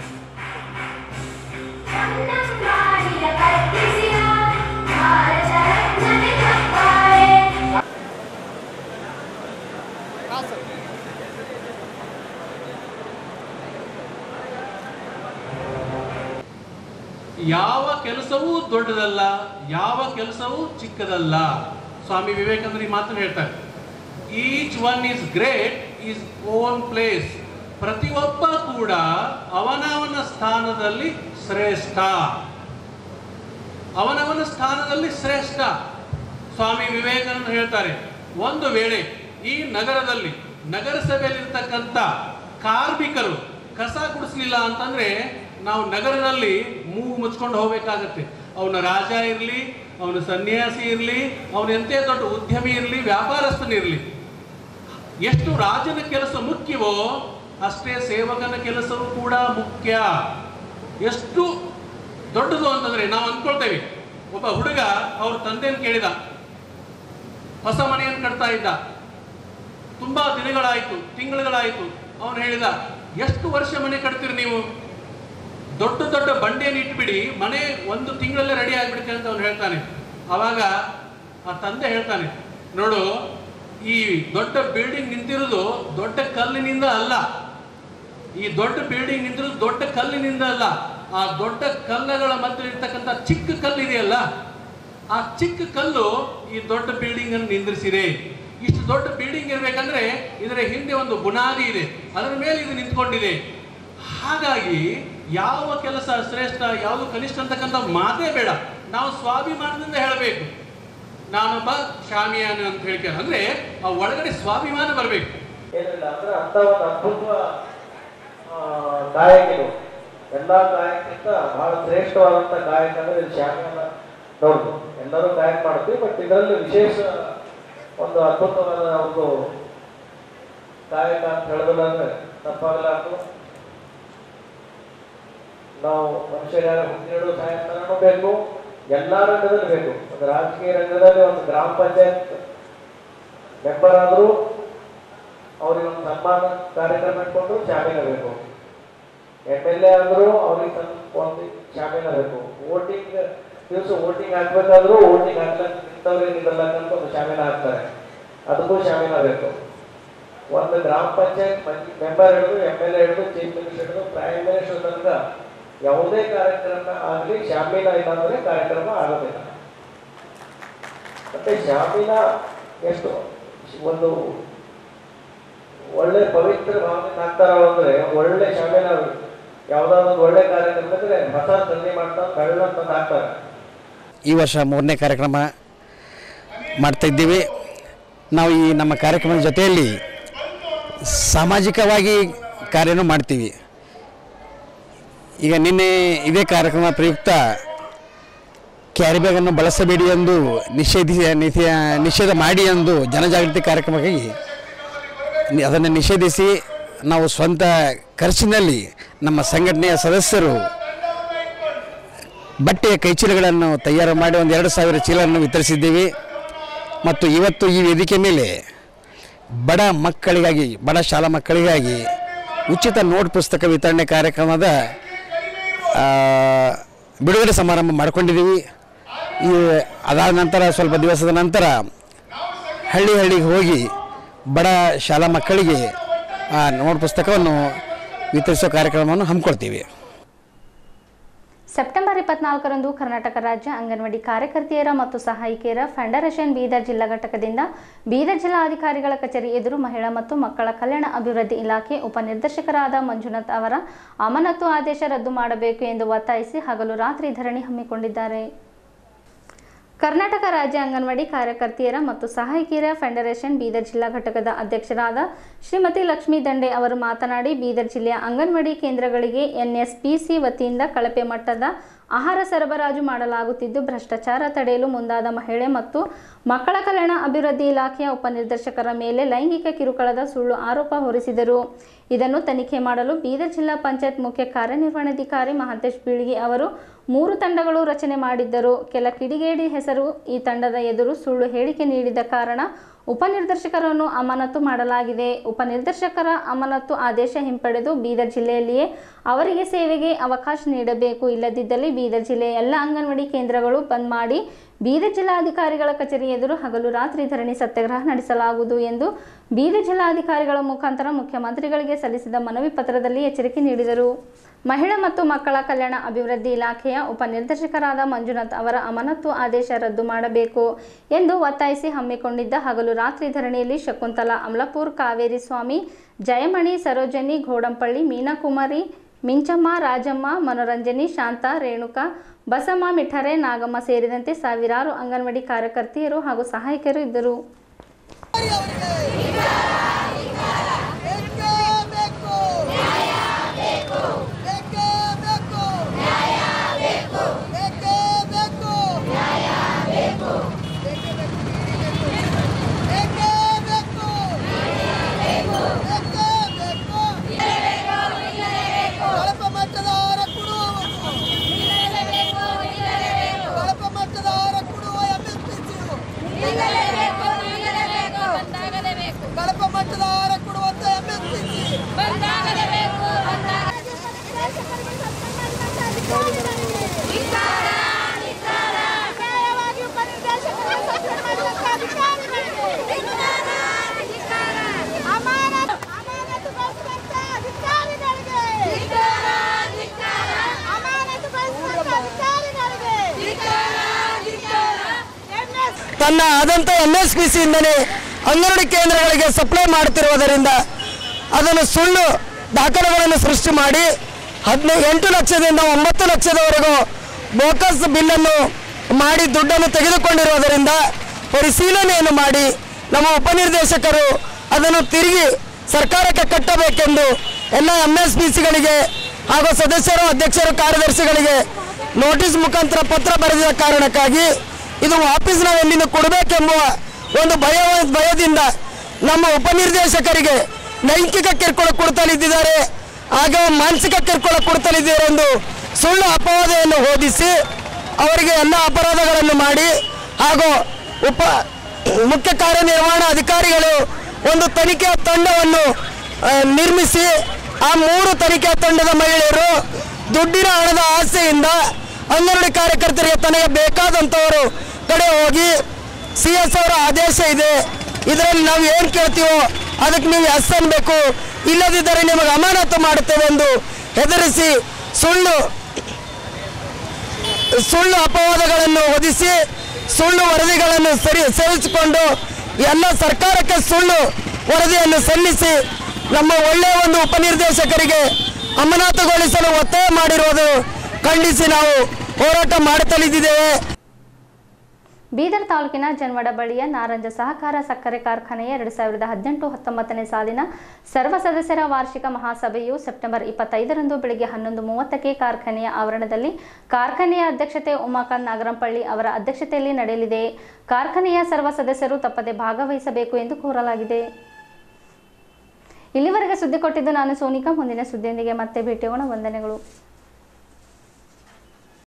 ಯಾವ ಕೆಲಸವೂ ದೊಡ್ಡದಲ್ಲ ಯಾವ ಕೆಲಸವೂ ಚಿಕ್ಕದಲ್ಲ ಸ್ವಾಮಿ ವಿವೇಕಾನಂದ ಈ ಮಾತನ್ನು ಹೇಳ್ತಾರೆ each one is great is own place ಪ್ರತಿಯೊಬ್ಬ ಕೂಡ ಅವನವನ ಸ್ಥಾನದಲ್ಲಿ ಶ್ರೇಷ್ಠ ಅವನವನ ಸ್ಥಾನದಲ್ಲಿ ಶ್ರೇಷ್ಠ ಸ್ವಾಮಿ ವಿವೇಕಾನಂದ ಹೇಳ್ತಾರೆ ಒಂದು ವೇಳೆ ಈ ನಗರದಲ್ಲಿ ನಗರಸಭೆಯಲ್ಲಿರ್ತಕ್ಕಂಥ ಕಾರ್ಮಿಕರು ಕಸ ಗುಡಿಸ್ಲಿಲ್ಲ ಅಂತಂದ್ರೆ ನಾವು ನಗರದಲ್ಲಿ ಮೂಗು ಮುಚ್ಕೊಂಡು ಹೋಗ್ಬೇಕಾಗತ್ತೆ ಅವನ ರಾಜ ಇರಲಿ ಅವನ ಸನ್ಯಾಸಿ ಇರಲಿ ಅವನ ಎಂತೆ ದೊಡ್ಡ ಉದ್ಯಮಿ ಇರಲಿ ವ್ಯಾಪಾರಸ್ಥನಿರಲಿ ಎಷ್ಟು ರಾಜನ ಕೆಲಸ ಮುಖ್ಯವೋ ಅಷ್ಟೇ ಸೇವಕನ ಕೆಲಸವೂ ಕೂಡ ಮುಖ್ಯ ಎಷ್ಟು ದೊಡ್ಡದು ಅಂತಂದ್ರೆ ನಾವು ಅಂದ್ಕೊಳ್ತೇವೆ ಒಬ್ಬ ಹುಡುಗ ಅವ್ರ ತಂದೆಯನ್ನು ಕೇಳಿದ ಹೊಸ ಮನೆಯನ್ನು ಕಟ್ತಾ ಇದ್ದ ತುಂಬಾ ದಿನಗಳಾಯಿತು ತಿಂಗಳುಗಳಾಯಿತು ಅವನು ಹೇಳಿದ ಎಷ್ಟು ವರ್ಷ ಮನೆ ಕಟ್ತೀರಿ ನೀವು ದೊಡ್ಡ ದೊಡ್ಡ ಬಂಡೆಯನ್ನು ಇಟ್ಬಿಡಿ ಮನೆ ಒಂದು ತಿಂಗಳಲ್ಲೇ ರೆಡಿ ಆಗಿಬಿಡುತ್ತೆ ಅಂತ ಅವನು ಹೇಳ್ತಾನೆ ಅವಾಗ ಆ ತಂದೆ ಹೇಳ್ತಾನೆ ನೋಡು ಈ ದೊಡ್ಡ ಬಿಲ್ಡಿಂಗ್ ನಿಂತಿರೋದು ದೊಡ್ಡ ಕಲ್ಲಿನಿಂದ ಅಲ್ಲ ಈ ದೊಡ್ಡ ಬಿಲ್ಡಿಂಗ್ ನಿಂತಿರೋದು ದೊಡ್ಡ ಕಲ್ಲಿನಿಂದ ಅಲ್ಲ ಆ ದೊಡ್ಡ ಕಲ್ಲುಗಳ ಮಧ್ಯೆ ಇರ್ತಕ್ಕಂಥ ಚಿಕ್ಕ ಕಲ್ಲು ಇದೆಯಲ್ಲ ಆ ಚಿಕ್ಕ ಕಲ್ಲು ಈ ದೊಡ್ಡ ಬಿಲ್ಡಿಂಗ್ ಅನ್ನು ನಿಂದ್ರಿಸಿದೆ ಇಷ್ಟು ದೊಡ್ಡ ಬಿಲ್ಡಿಂಗ್ ಇರಬೇಕಂದ್ರೆ ಇದರ ಹಿಂದೆ ಒಂದು ಬುನಾದಿ ಇದೆ ಅದರ ಮೇಲೆ ಇದು ನಿಂತ್ಕೊಂಡಿದೆ ಹಾಗಾಗಿ ಯಾವ ಕೆಲಸ ಶ್ರೇಷ್ಠ ಯಾವುದು ಕನಿಷ್ಠ ಅಂತಕ್ಕಂಥ ಮಾತೇ ಬೇಡ ನಾವು ಸ್ವಾಭಿಮಾನದಿಂದ ಹೇಳಬೇಕು ನಾನೊಬ್ಬ ಶಾಮಿಯಾನ ಅಂತ ಹೇಳ್ತಾರೆ ಅಂದ್ರೆ ಆ ಒಳಗಡೆ ಸ್ವಾಭಿಮಾನ ಬರಬೇಕು ಏನಿಲ್ಲ ಅಂದ್ರೆ ಅಂತ ಒಂದು ಅದ್ಭುತ ಆ, ಗಾಯಕರು ಎಲ್ಲಾ ಗಾಯಕಕ್ಕಿಂತ ಬಹಳ ಶ್ರೇಷ್ಠವಾದಂತ ಗಾಯಕ ಅಂದ್ರೆ ಇದು ಶ್ಯಾಮಿಯನ್ನ ನೋಡ್ದು ಎಲ್ಲರೂ ಗಾಯಕ ಮಾಡ್ತೀವಿ ಬಟ್ ಇದರಲ್ಲಿ ವಿಶೇಷ ಒಂದು ಅದ್ಭುತವಾದ ಒಂದು ಗಾಯಕ ಅಂತ ಹೇಳಿದ್ರೆ ಅಂದ್ರೆ ತಪ್ಪಾಗಲಾರ್ದು ನಾವು ಮನುಷ್ಯರ ಹುಟ್ಟಿನಡು ಸಾಯಂಕಾಲನೂ ಬೇಕು ಎಲ್ಲಾ ರಂಗದಲ್ಲಿ ಬೇಕು ಒಂದು ರಾಜಕೀಯ ರಂಗದಲ್ಲಿ ಒಂದು ಗ್ರಾಮ ಪಂಚಾಯತ್ ಮೆಂಬರ್ ಆದರೂ ಅವ್ರಿಗೆ ಒಂದು ಸನ್ಮಾನ ಕಾರ್ಯಕ್ರಮ ಇಟ್ಕೊಂಡು ಶಾಮೀಲಾಗಬೇಕು ಎಮ್ ಎಲ್ ಎ ಆದರೂ ಅವ್ರಿಗೆ ಸನ್ ಒಂದು ಶಾಮೀಲಾಗಬೇಕು ವೋಟಿಂಗ್ ದಿವಸ ವೋಟಿಂಗ್ ಹಾಕ್ಬೇಕಾದ್ರೂ ವೋಟಿಂಗ್ ಹಾಕ್ಲಕ್ ನಿಂತವ್ರಿಗೆ ನಿಲ್ಲಕ್ಕಂತ ಒಂದು ಶಾಮೀಲ ಹಾಕ್ತಾರೆ ಅದಕ್ಕೂ ಶಾಮೀಲಾಗಬೇಕು ಒಂದು ಗ್ರಾಮ ಪಂಚಾಯತ್ ಮೆಂಬರ್ ಹಿಡಿದು ಎಮ್ ಎಲ್ ಎ ಹಿಡಿದು ಚೀಫ್ ಮಿನಿಸ್ಟರ್ ಹಿಡಿದು ಪ್ರೈಮ್ ಮಿನಿಸ್ಟರ್ ತನಕ ಯಾವುದೇ ಕಾರ್ಯಕ್ರಮ ಆಗಲಿ ಶಾಮೀಲ ಇಲ್ಲ ಅಂದ್ರೆ ಕಾರ್ಯಕ್ರಮ ಆಗೋದಿಲ್ಲ ಮತ್ತೆ ಶಾಮೀಲ ಎಷ್ಟು ಒಂದು ಒಳ್ಳೆ ಪವಿತ್ರ ಭಾವನೆ ಹಾಕ್ತಾರ ಅಂದ್ರೆ ಒಳ್ಳೆ ಶಾಮೀಲ ಯಾವ್ದಾದ್ರು ಒಂದು ಒಳ್ಳೆ ಕಾರ್ಯಕ್ರಮ ಇದ್ರೆ ಹೊಸ ಸಂಧಿ ಮಾಡ್ತಾ ಬೆಳ್ಳ ತಂದು ಹಾಕ್ತಾರೆ ಈ ವರ್ಷ ಮೂರನೇ ಕಾರ್ಯಕ್ರಮ ಮಾಡ್ತಾ ಇದ್ದೀವಿ ನಾವು ಈ ನಮ್ಮ ಕಾರ್ಯಕ್ರಮದ ಜೊತೆಯಲ್ಲಿ ಸಾಮಾಜಿಕವಾಗಿ ಕಾರ್ಯನೂ ಮಾಡ್ತೀವಿ ಈಗ ನಿನ್ನೆ ಇದೇ ಕಾರ್ಯಕ್ರಮ ಪ್ರಯುಕ್ತ ಕ್ಯಾರಿ ಬ್ಯಾಗನ್ನು ಬಳಸಬೇಡಿ ಎಂದು ನಿಷೇಧಿಸಿ ನಿಷೇ- ನಿಷೇಧ ಮಾಡಿ ಎಂದು ಜನಜಾಗೃತಿ ಕಾರ್ಯಕ್ರಮಕ್ಕಾಗಿ ನಿ- ಅದನ್ನು ನಿಷೇಧಿಸಿ ನಾವು ಸ್ವಂತ ಖರ್ಚಿನಲ್ಲಿ ನಮ್ಮ ಸಂಘಟನೆಯ ಸದಸ್ಯರು ಬಟ್ಟೆಯ ಕೈಚೀಲಗಳನ್ನು ತಯಾರು ಮಾಡಿ ಒಂದು ಎರಡು ಸಾವಿರ ಚೀಲವನ್ನು ವಿತರಿಸಿದ್ದೀವಿ ಮತ್ತು ಇವತ್ತು ಈ ವೇದಿಕೆ ಮೇಲೆ ಬಡ ಮಕ್ಕಳಿಗಾಗಿ ಬಡ ಶಾಲಾ ಮಕ್ಕಳಿಗಾಗಿ ಉಚಿತ ನೋಟ್ ಪುಸ್ತಕ ವಿತರಣೆ ಕಾರ್ಯಕ್ರಮದ ಆ, ಬಿಡುಗಡೆ ಸಮಾರಂಭ ಮಾಡ್ಕೊಂಡಿದ್ದೀವಿ ಈ ಅದಾದ ನಂತರ ಸ್ವಲ್ಪ ದಿವಸದ ನಂತರ ಹಳ್ಳಿ ಹಳ್ಳಿಗೆ ಹೋಗಿ ಬಡ ಶಾಲಾ ಮಕ್ಕಳಿಗೆ ಆ ನೋಟ್ ಪುಸ್ತಕವನ್ನು ವಿತರಿಸೋ ಕಾರ್ಯಕ್ರಮವನ್ನು ಹಮ್ಮಿಕೊಳ್ತೀವಿ ಸೆಪ್ಟೆಂಬರ್ ಇಪ್ಪತ್ನಾಲ್ಕರಂದು ಕರ್ನಾಟಕ ರಾಜ್ಯ ಅಂಗನವಾಡಿ ಕಾರ್ಯಕರ್ತೆಯರ ಮತ್ತು ಸಹಾಯಕಿಯರ ಫೆಡರೇಷನ್ ಬೀದರ್ ಜಿಲ್ಲಾ ಘಟಕದಿಂದ ಬೀದರ್ ಜಿಲ್ಲಾಧಿಕಾರಿಗಳ ಕಚೇರಿ ಎದುರು ಮಹಿಳಾ ಮತ್ತು ಮಕ್ಕಳ ಕಲ್ಯಾಣ ಅಭಿವೃದ್ಧಿ ಇಲಾಖೆ ಉಪನಿರ್ದೇಶಕರಾದ ಮಂಜುನಾಥ್ ಅವರ ಅಮಾನತು ಆದೇಶ ರದ್ದು ಮಾಡಬೇಕು ಎಂದು ಒತ್ತಾಯಿಸಿ ಹಗಲು ರಾತ್ರಿ ಧರಣಿ ಹಮ್ಮಿಕೊಂಡಿದ್ದಾರೆ ಕರ್ನಾಟಕ ರಾಜ್ಯ ಅಂಗನವಾಡಿ ಕಾರ್ಯಕರ್ತೆಯರ ಮತ್ತು ಸಹಾಯಕಿಯರ ಫೆಡರೇಷನ್ ಬೀದರ್ ಜಿಲ್ಲಾ ಘಟಕದ ಅಧ್ಯಕ್ಷರಾದ ಶ್ರೀಮತಿ ಲಕ್ಷ್ಮೀ ದಂಡೆ ಅವರು ಮಾತನಾಡಿ ಬೀದರ್ ಜಿಲ್ಲೆಯ ಅಂಗನವಾಡಿ ಕೇಂದ್ರಗಳಿಗೆ ಎನ್ಎಸ್ಪಿಸಿ ವತಿಯಿಂದ ಕಳಪೆ ಮಟ್ಟದ ಆಹಾರ ಸರಬರಾಜು ಮಾಡಲಾಗುತ್ತಿದ್ದು ಭ್ರಷ್ಟಾಚಾರ ತಡೆಯಲು ಮುಂದಾದ ಮಹಿಳೆ ಮತ್ತು ಮಕ್ಕಳ ಕಲ್ಯಾಣ ಅಭಿವೃದ್ಧಿ ಇಲಾಖೆಯ ಉಪನಿರ್ದೇಶಕರ ಮೇಲೆ ಲೈಂಗಿಕ ಕಿರುಕುಳದ ಸುಳ್ಳು ಆರೋಪ ಹೊರಿಸಿದರು ಇದನ್ನು ತನಿಖೆ ಮಾಡಲು ಬೀದರ್ ಜಿಲ್ಲಾ ಪಂಚಾಯತ್ ಮುಖ್ಯ ಕಾರ್ಯನಿರ್ವಹಣಾಧಿಕಾರಿ ಮಹಾಂತೇಶ್ ಬೀಳ್ಗಿ ಅವರು ಮೂರು ತಂಡಗಳು ರಚನೆ ಮಾಡಿದ್ದರು ಕೆಲ ಕಿಡಿಗೇಡಿ ಹೆಸರು ಈ ತಂಡದ ಎದುರು ಸುಳ್ಳು ಹೇಳಿಕೆ ನೀಡಿದ ಕಾರಣ ಉಪನಿರ್ದೇಶಕರನ್ನು ಅಮಾನತು ಮಾಡಲಾಗಿದೆ ಉಪನಿರ್ದೇಶಕರ ಅಮಾನತು ಆದೇಶ ಹಿಂಪಡೆದು ಬೀದರ್ ಜಿಲ್ಲೆಯಲ್ಲಿಯೇ ಅವರಿಗೆ ಸೇವೆಗೆ ಅವಕಾಶ ನೀಡಬೇಕು ಇಲ್ಲದಿದ್ದಲ್ಲಿ ಬೀದರ್ ಜಿಲ್ಲೆಯ ಎಲ್ಲ ಅಂಗನವಾಡಿ ಕೇಂದ್ರಗಳು ಬಂದ್ ಮಾಡಿ ಬೀದರ್ ಜಿಲ್ಲಾಧಿಕಾರಿಗಳ ಕಚೇರಿ ಎದುರು ಹಗಲು ರಾತ್ರಿ ಧರಣಿ ಸತ್ಯಾಗ್ರಹ ನಡೆಸಲಾಗುವುದು ಎಂದು ಬೀದರ್ ಜಿಲ್ಲಾಧಿಕಾರಿಗಳ ಮುಖಾಂತರ ಮುಖ್ಯಮಂತ್ರಿಗಳಿಗೆ ಸಲ್ಲಿಸಿದ ಮನವಿ ಪತ್ರದಲ್ಲಿ ಎಚ್ಚರಿಕೆ ನೀಡಿದರು ಮಹಿಳಾ ಮತ್ತು ಮಕ್ಕಳ ಕಲ್ಯಾಣ ಅಭಿವೃದ್ಧಿ ಇಲಾಖೆಯ ಉಪನಿರ್ದೇಶಕರಾದ ಮಂಜುನಾಥ್ ಅವರ ಅಮಾನತು ಆದೇಶ ರದ್ದು ಮಾಡಬೇಕು ಎಂದು ಒತ್ತಾಯಿಸಿ ಹಮ್ಮಿಕೊಂಡಿದ್ದ ಹಗಲು ರಾತ್ರಿ ಧರಣಿಯಲ್ಲಿ ಶಕುಂತಲಾ ಅಮಲಾಪುರ್ ಕಾವೇರಿ ಸ್ವಾಮಿ ಜಯಮಣಿ ಸರೋಜನಿ ಘೋಡಂಪಳ್ಳಿ ಮೀನಾಕುಮಾರಿ ಮಿಂಚಮ್ಮ ರಾಜಮ್ಮ ಮನೋರಂಜನಿ ಶಾಂತ ರೇಣುಕಾ ಬಸಮ್ಮ ಮಿಠರೆ ನಾಗಮ್ಮ ಸೇರಿದಂತೆ ಸಾವಿರಾರು ಅಂಗನವಾಡಿ ಕಾರ್ಯಕರ್ತೆಯರು ಹಾಗೂ ಸಹಾಯಕರು ಇದ್ದರು ಕಳಪ ಮಟ್ಟದ ಆಹಾರ ಕೊಡುವವರು ಕಳಪ ಮಟ್ಟದ ಆಹಾರ ಕೊಡುವ ಎಂಎಸ್ಪಿಸಿಯು ಕಳಪ ಮಟ್ಟದ ಆಹಾರ ಕೊಡುವಂತ ಎಂಎಸ್ಪಿಸಿ ತನ್ನ ಆದಂಥ ಎನ್ ಎಸ್ ಪಿ ಸಿಯಿಂದಲೇ ಅಂಗನವಾಡಿ ಕೇಂದ್ರಗಳಿಗೆ ಸಪ್ಲೈ ಮಾಡುತ್ತಿರುವುದರಿಂದ ಅದನ್ನು ಸುಳ್ಳು ದಾಖಲೆಗಳನ್ನು ಸೃಷ್ಟಿ ಮಾಡಿ ಹದಿನೈದು ಎಂಟು ಲಕ್ಷದಿಂದ ಒಂಬತ್ತು ಲಕ್ಷದವರೆಗೂ ಬೋಕಸ್ ಬಿಲ್ಲನ್ನು ಮಾಡಿ ದುಡ್ಡನ್ನು ತೆಗೆದುಕೊಂಡಿರುವುದರಿಂದ ಪರಿಶೀಲನೆಯನ್ನು ಮಾಡಿ ನಮ್ಮ ಉಪನಿರ್ದೇಶಕರು ಅದನ್ನು ತಿರುಗಿ ಸರ್ಕಾರಕ್ಕೆ ಕಟ್ಟಬೇಕೆಂದು ಎಲ್ಲ ಎಮ್ ಎಸ್ ಪಿ ಸಿಗಳಿಗೆ ಹಾಗೂ ಸದಸ್ಯರು ಅಧ್ಯಕ್ಷರು ಕಾರ್ಯದರ್ಶಿಗಳಿಗೆ ನೋಟಿಸ್ ಮುಖಾಂತರ ಪತ್ರ ಬರೆದ ಕಾರಣಕ್ಕಾಗಿ ಇದು ವಾಪಸ್ ನಾವು ಎಲ್ಲಿಂದ ಕೊಡಬೇಕೆಂಬುವ ಒಂದು ಭಯ ಭಯದಿಂದ ನಮ್ಮ ಉಪನಿರ್ದೇಶಕರಿಗೆ ಲೈಂಗಿಕ ಕಿರುಕುಳ ಕೊಡ್ತಲಿದ್ದಾರೆ ಆಗ ಮಾನಸಿಕ ಕಿರುಕುಳ ಕೊಡ್ತಲಿದ್ದಾರೆ ಎಂದು ಸುಳ್ಳು ಅಪವಾದವನ್ನು ಹೋದಿಸಿ ಅವರಿಗೆ ಎಲ್ಲ ಅಪರಾಧಗಳನ್ನು ಮಾಡಿ ಹಾಗೂ ಉಪ ಮುಖ್ಯ ಕಾರ್ಯನಿರ್ವಹಣಾ ಅಧಿಕಾರಿಗಳು ಒಂದು ತನಿಖೆಯ ತಂಡವನ್ನು ಆ, ನಿರ್ಮಿಸಿ ಆ ಮೂರು ತನಿಖೆಯ ತಂಡದ ಮಹಿಳೆಯರು ದುಡ್ಡಿನ ಹಣದ ಆಸೆಯಿಂದ ಅಂಗನವಾಡಿ ಕಾರ್ಯಕರ್ತರಿಗೆ ತನಗೆ ಬೇಕಾದಂಥವರು ಕಡೆ ಹೋಗಿ ಸಿ ಎಸ್ ಅವರ ಆದೇಶ ಇದೆ ಇದರಲ್ಲಿ ನಾವು ಏನು ಕೇಳ್ತೀವೋ ಅದಕ್ಕೆ ನೀವು ಎಸ್ ಅನ್ಬೇಕು ಇಲ್ಲದಿದ್ದರೆ ನಿಮಗೆ ಅಮಾನತು ಮಾಡುತ್ತೇವೆ ಎಂದು ಹೆದರಿಸಿ ಸುಳ್ಳು ಸುಳ್ಳು ಅಪವಾದಗಳನ್ನು ಹೊದಿಸಿ ಸುಳ್ಳು ವರದಿಗಳನ್ನು ಸರಿ ಸೇರಿಸಿಕೊಂಡು ಎಲ್ಲ ಸರ್ಕಾರಕ್ಕೆ ಸುಳ್ಳು ವರದಿಯನ್ನು ಸಲ್ಲಿಸಿ ನಮ್ಮ ಒಳ್ಳೆಯ ಒಂದು ಉಪನಿರ್ದೇಶಕರಿಗೆ ಅಮಾನತುಗೊಳಿಸಲು ಒತ್ತಾಯ ಮಾಡಿರುವುದು ಖಂಡಿಸಿ ನಾವು ಹೋರಾಟ ಮಾಡುತ್ತಲಿದ್ದೇವೆ ಬೀದರ್ ತಾಲೂಕಿನ ಜನ್ವಡ ಬಳಿಯ ನಾರಂಜ ಸಹಕಾರ ಸಕ್ಕರೆ ಕಾರ್ಖಾನೆಯ ಎರಡು ಸಾವಿರದ ಹದಿನೆಂಟು ಹತ್ತೊಂಬತ್ತನೇ ಸಾಲಿನ ಸರ್ವ ಸದಸ್ಯರ ವಾರ್ಷಿಕ ಮಹಾಸಭೆಯು ಸೆಪ್ಟೆಂಬರ್ ಇಪ್ಪತ್ತೈದರಂದು ಬೆಳಗ್ಗೆ ಹನ್ನೊಂದು ಮೂವತ್ತಕ್ಕೆ ಕಾರ್ಖಾನೆಯ ಆವರಣದಲ್ಲಿ ಕಾರ್ಖಾನೆಯ ಅಧ್ಯಕ್ಷತೆ ಉಮಾಕಾಂತ್ ನಾಗರಂಪಳ್ಳಿ ಅವರ ಅಧ್ಯಕ್ಷತೆಯಲ್ಲಿ ನಡೆಯಲಿದೆ ಕಾರ್ಖಾನೆಯ ಸರ್ವ ಸದಸ್ಯರು ತಪ್ಪದೆ ಭಾಗವಹಿಸಬೇಕು ಎಂದು ಕೋರಲಾಗಿದೆ ಇಲ್ಲಿವರೆಗೆ ಸುದ್ದಿ ಕೊಟ್ಟಿದ್ದು ನಾನು ಸೋನಿಕಾ ಮುಂದಿನ ಸುದ್ದಿಯೊಂದಿಗೆ ಮತ್ತೆ ಭೇಟಿಯೋಣ ವಂದನೆಗಳು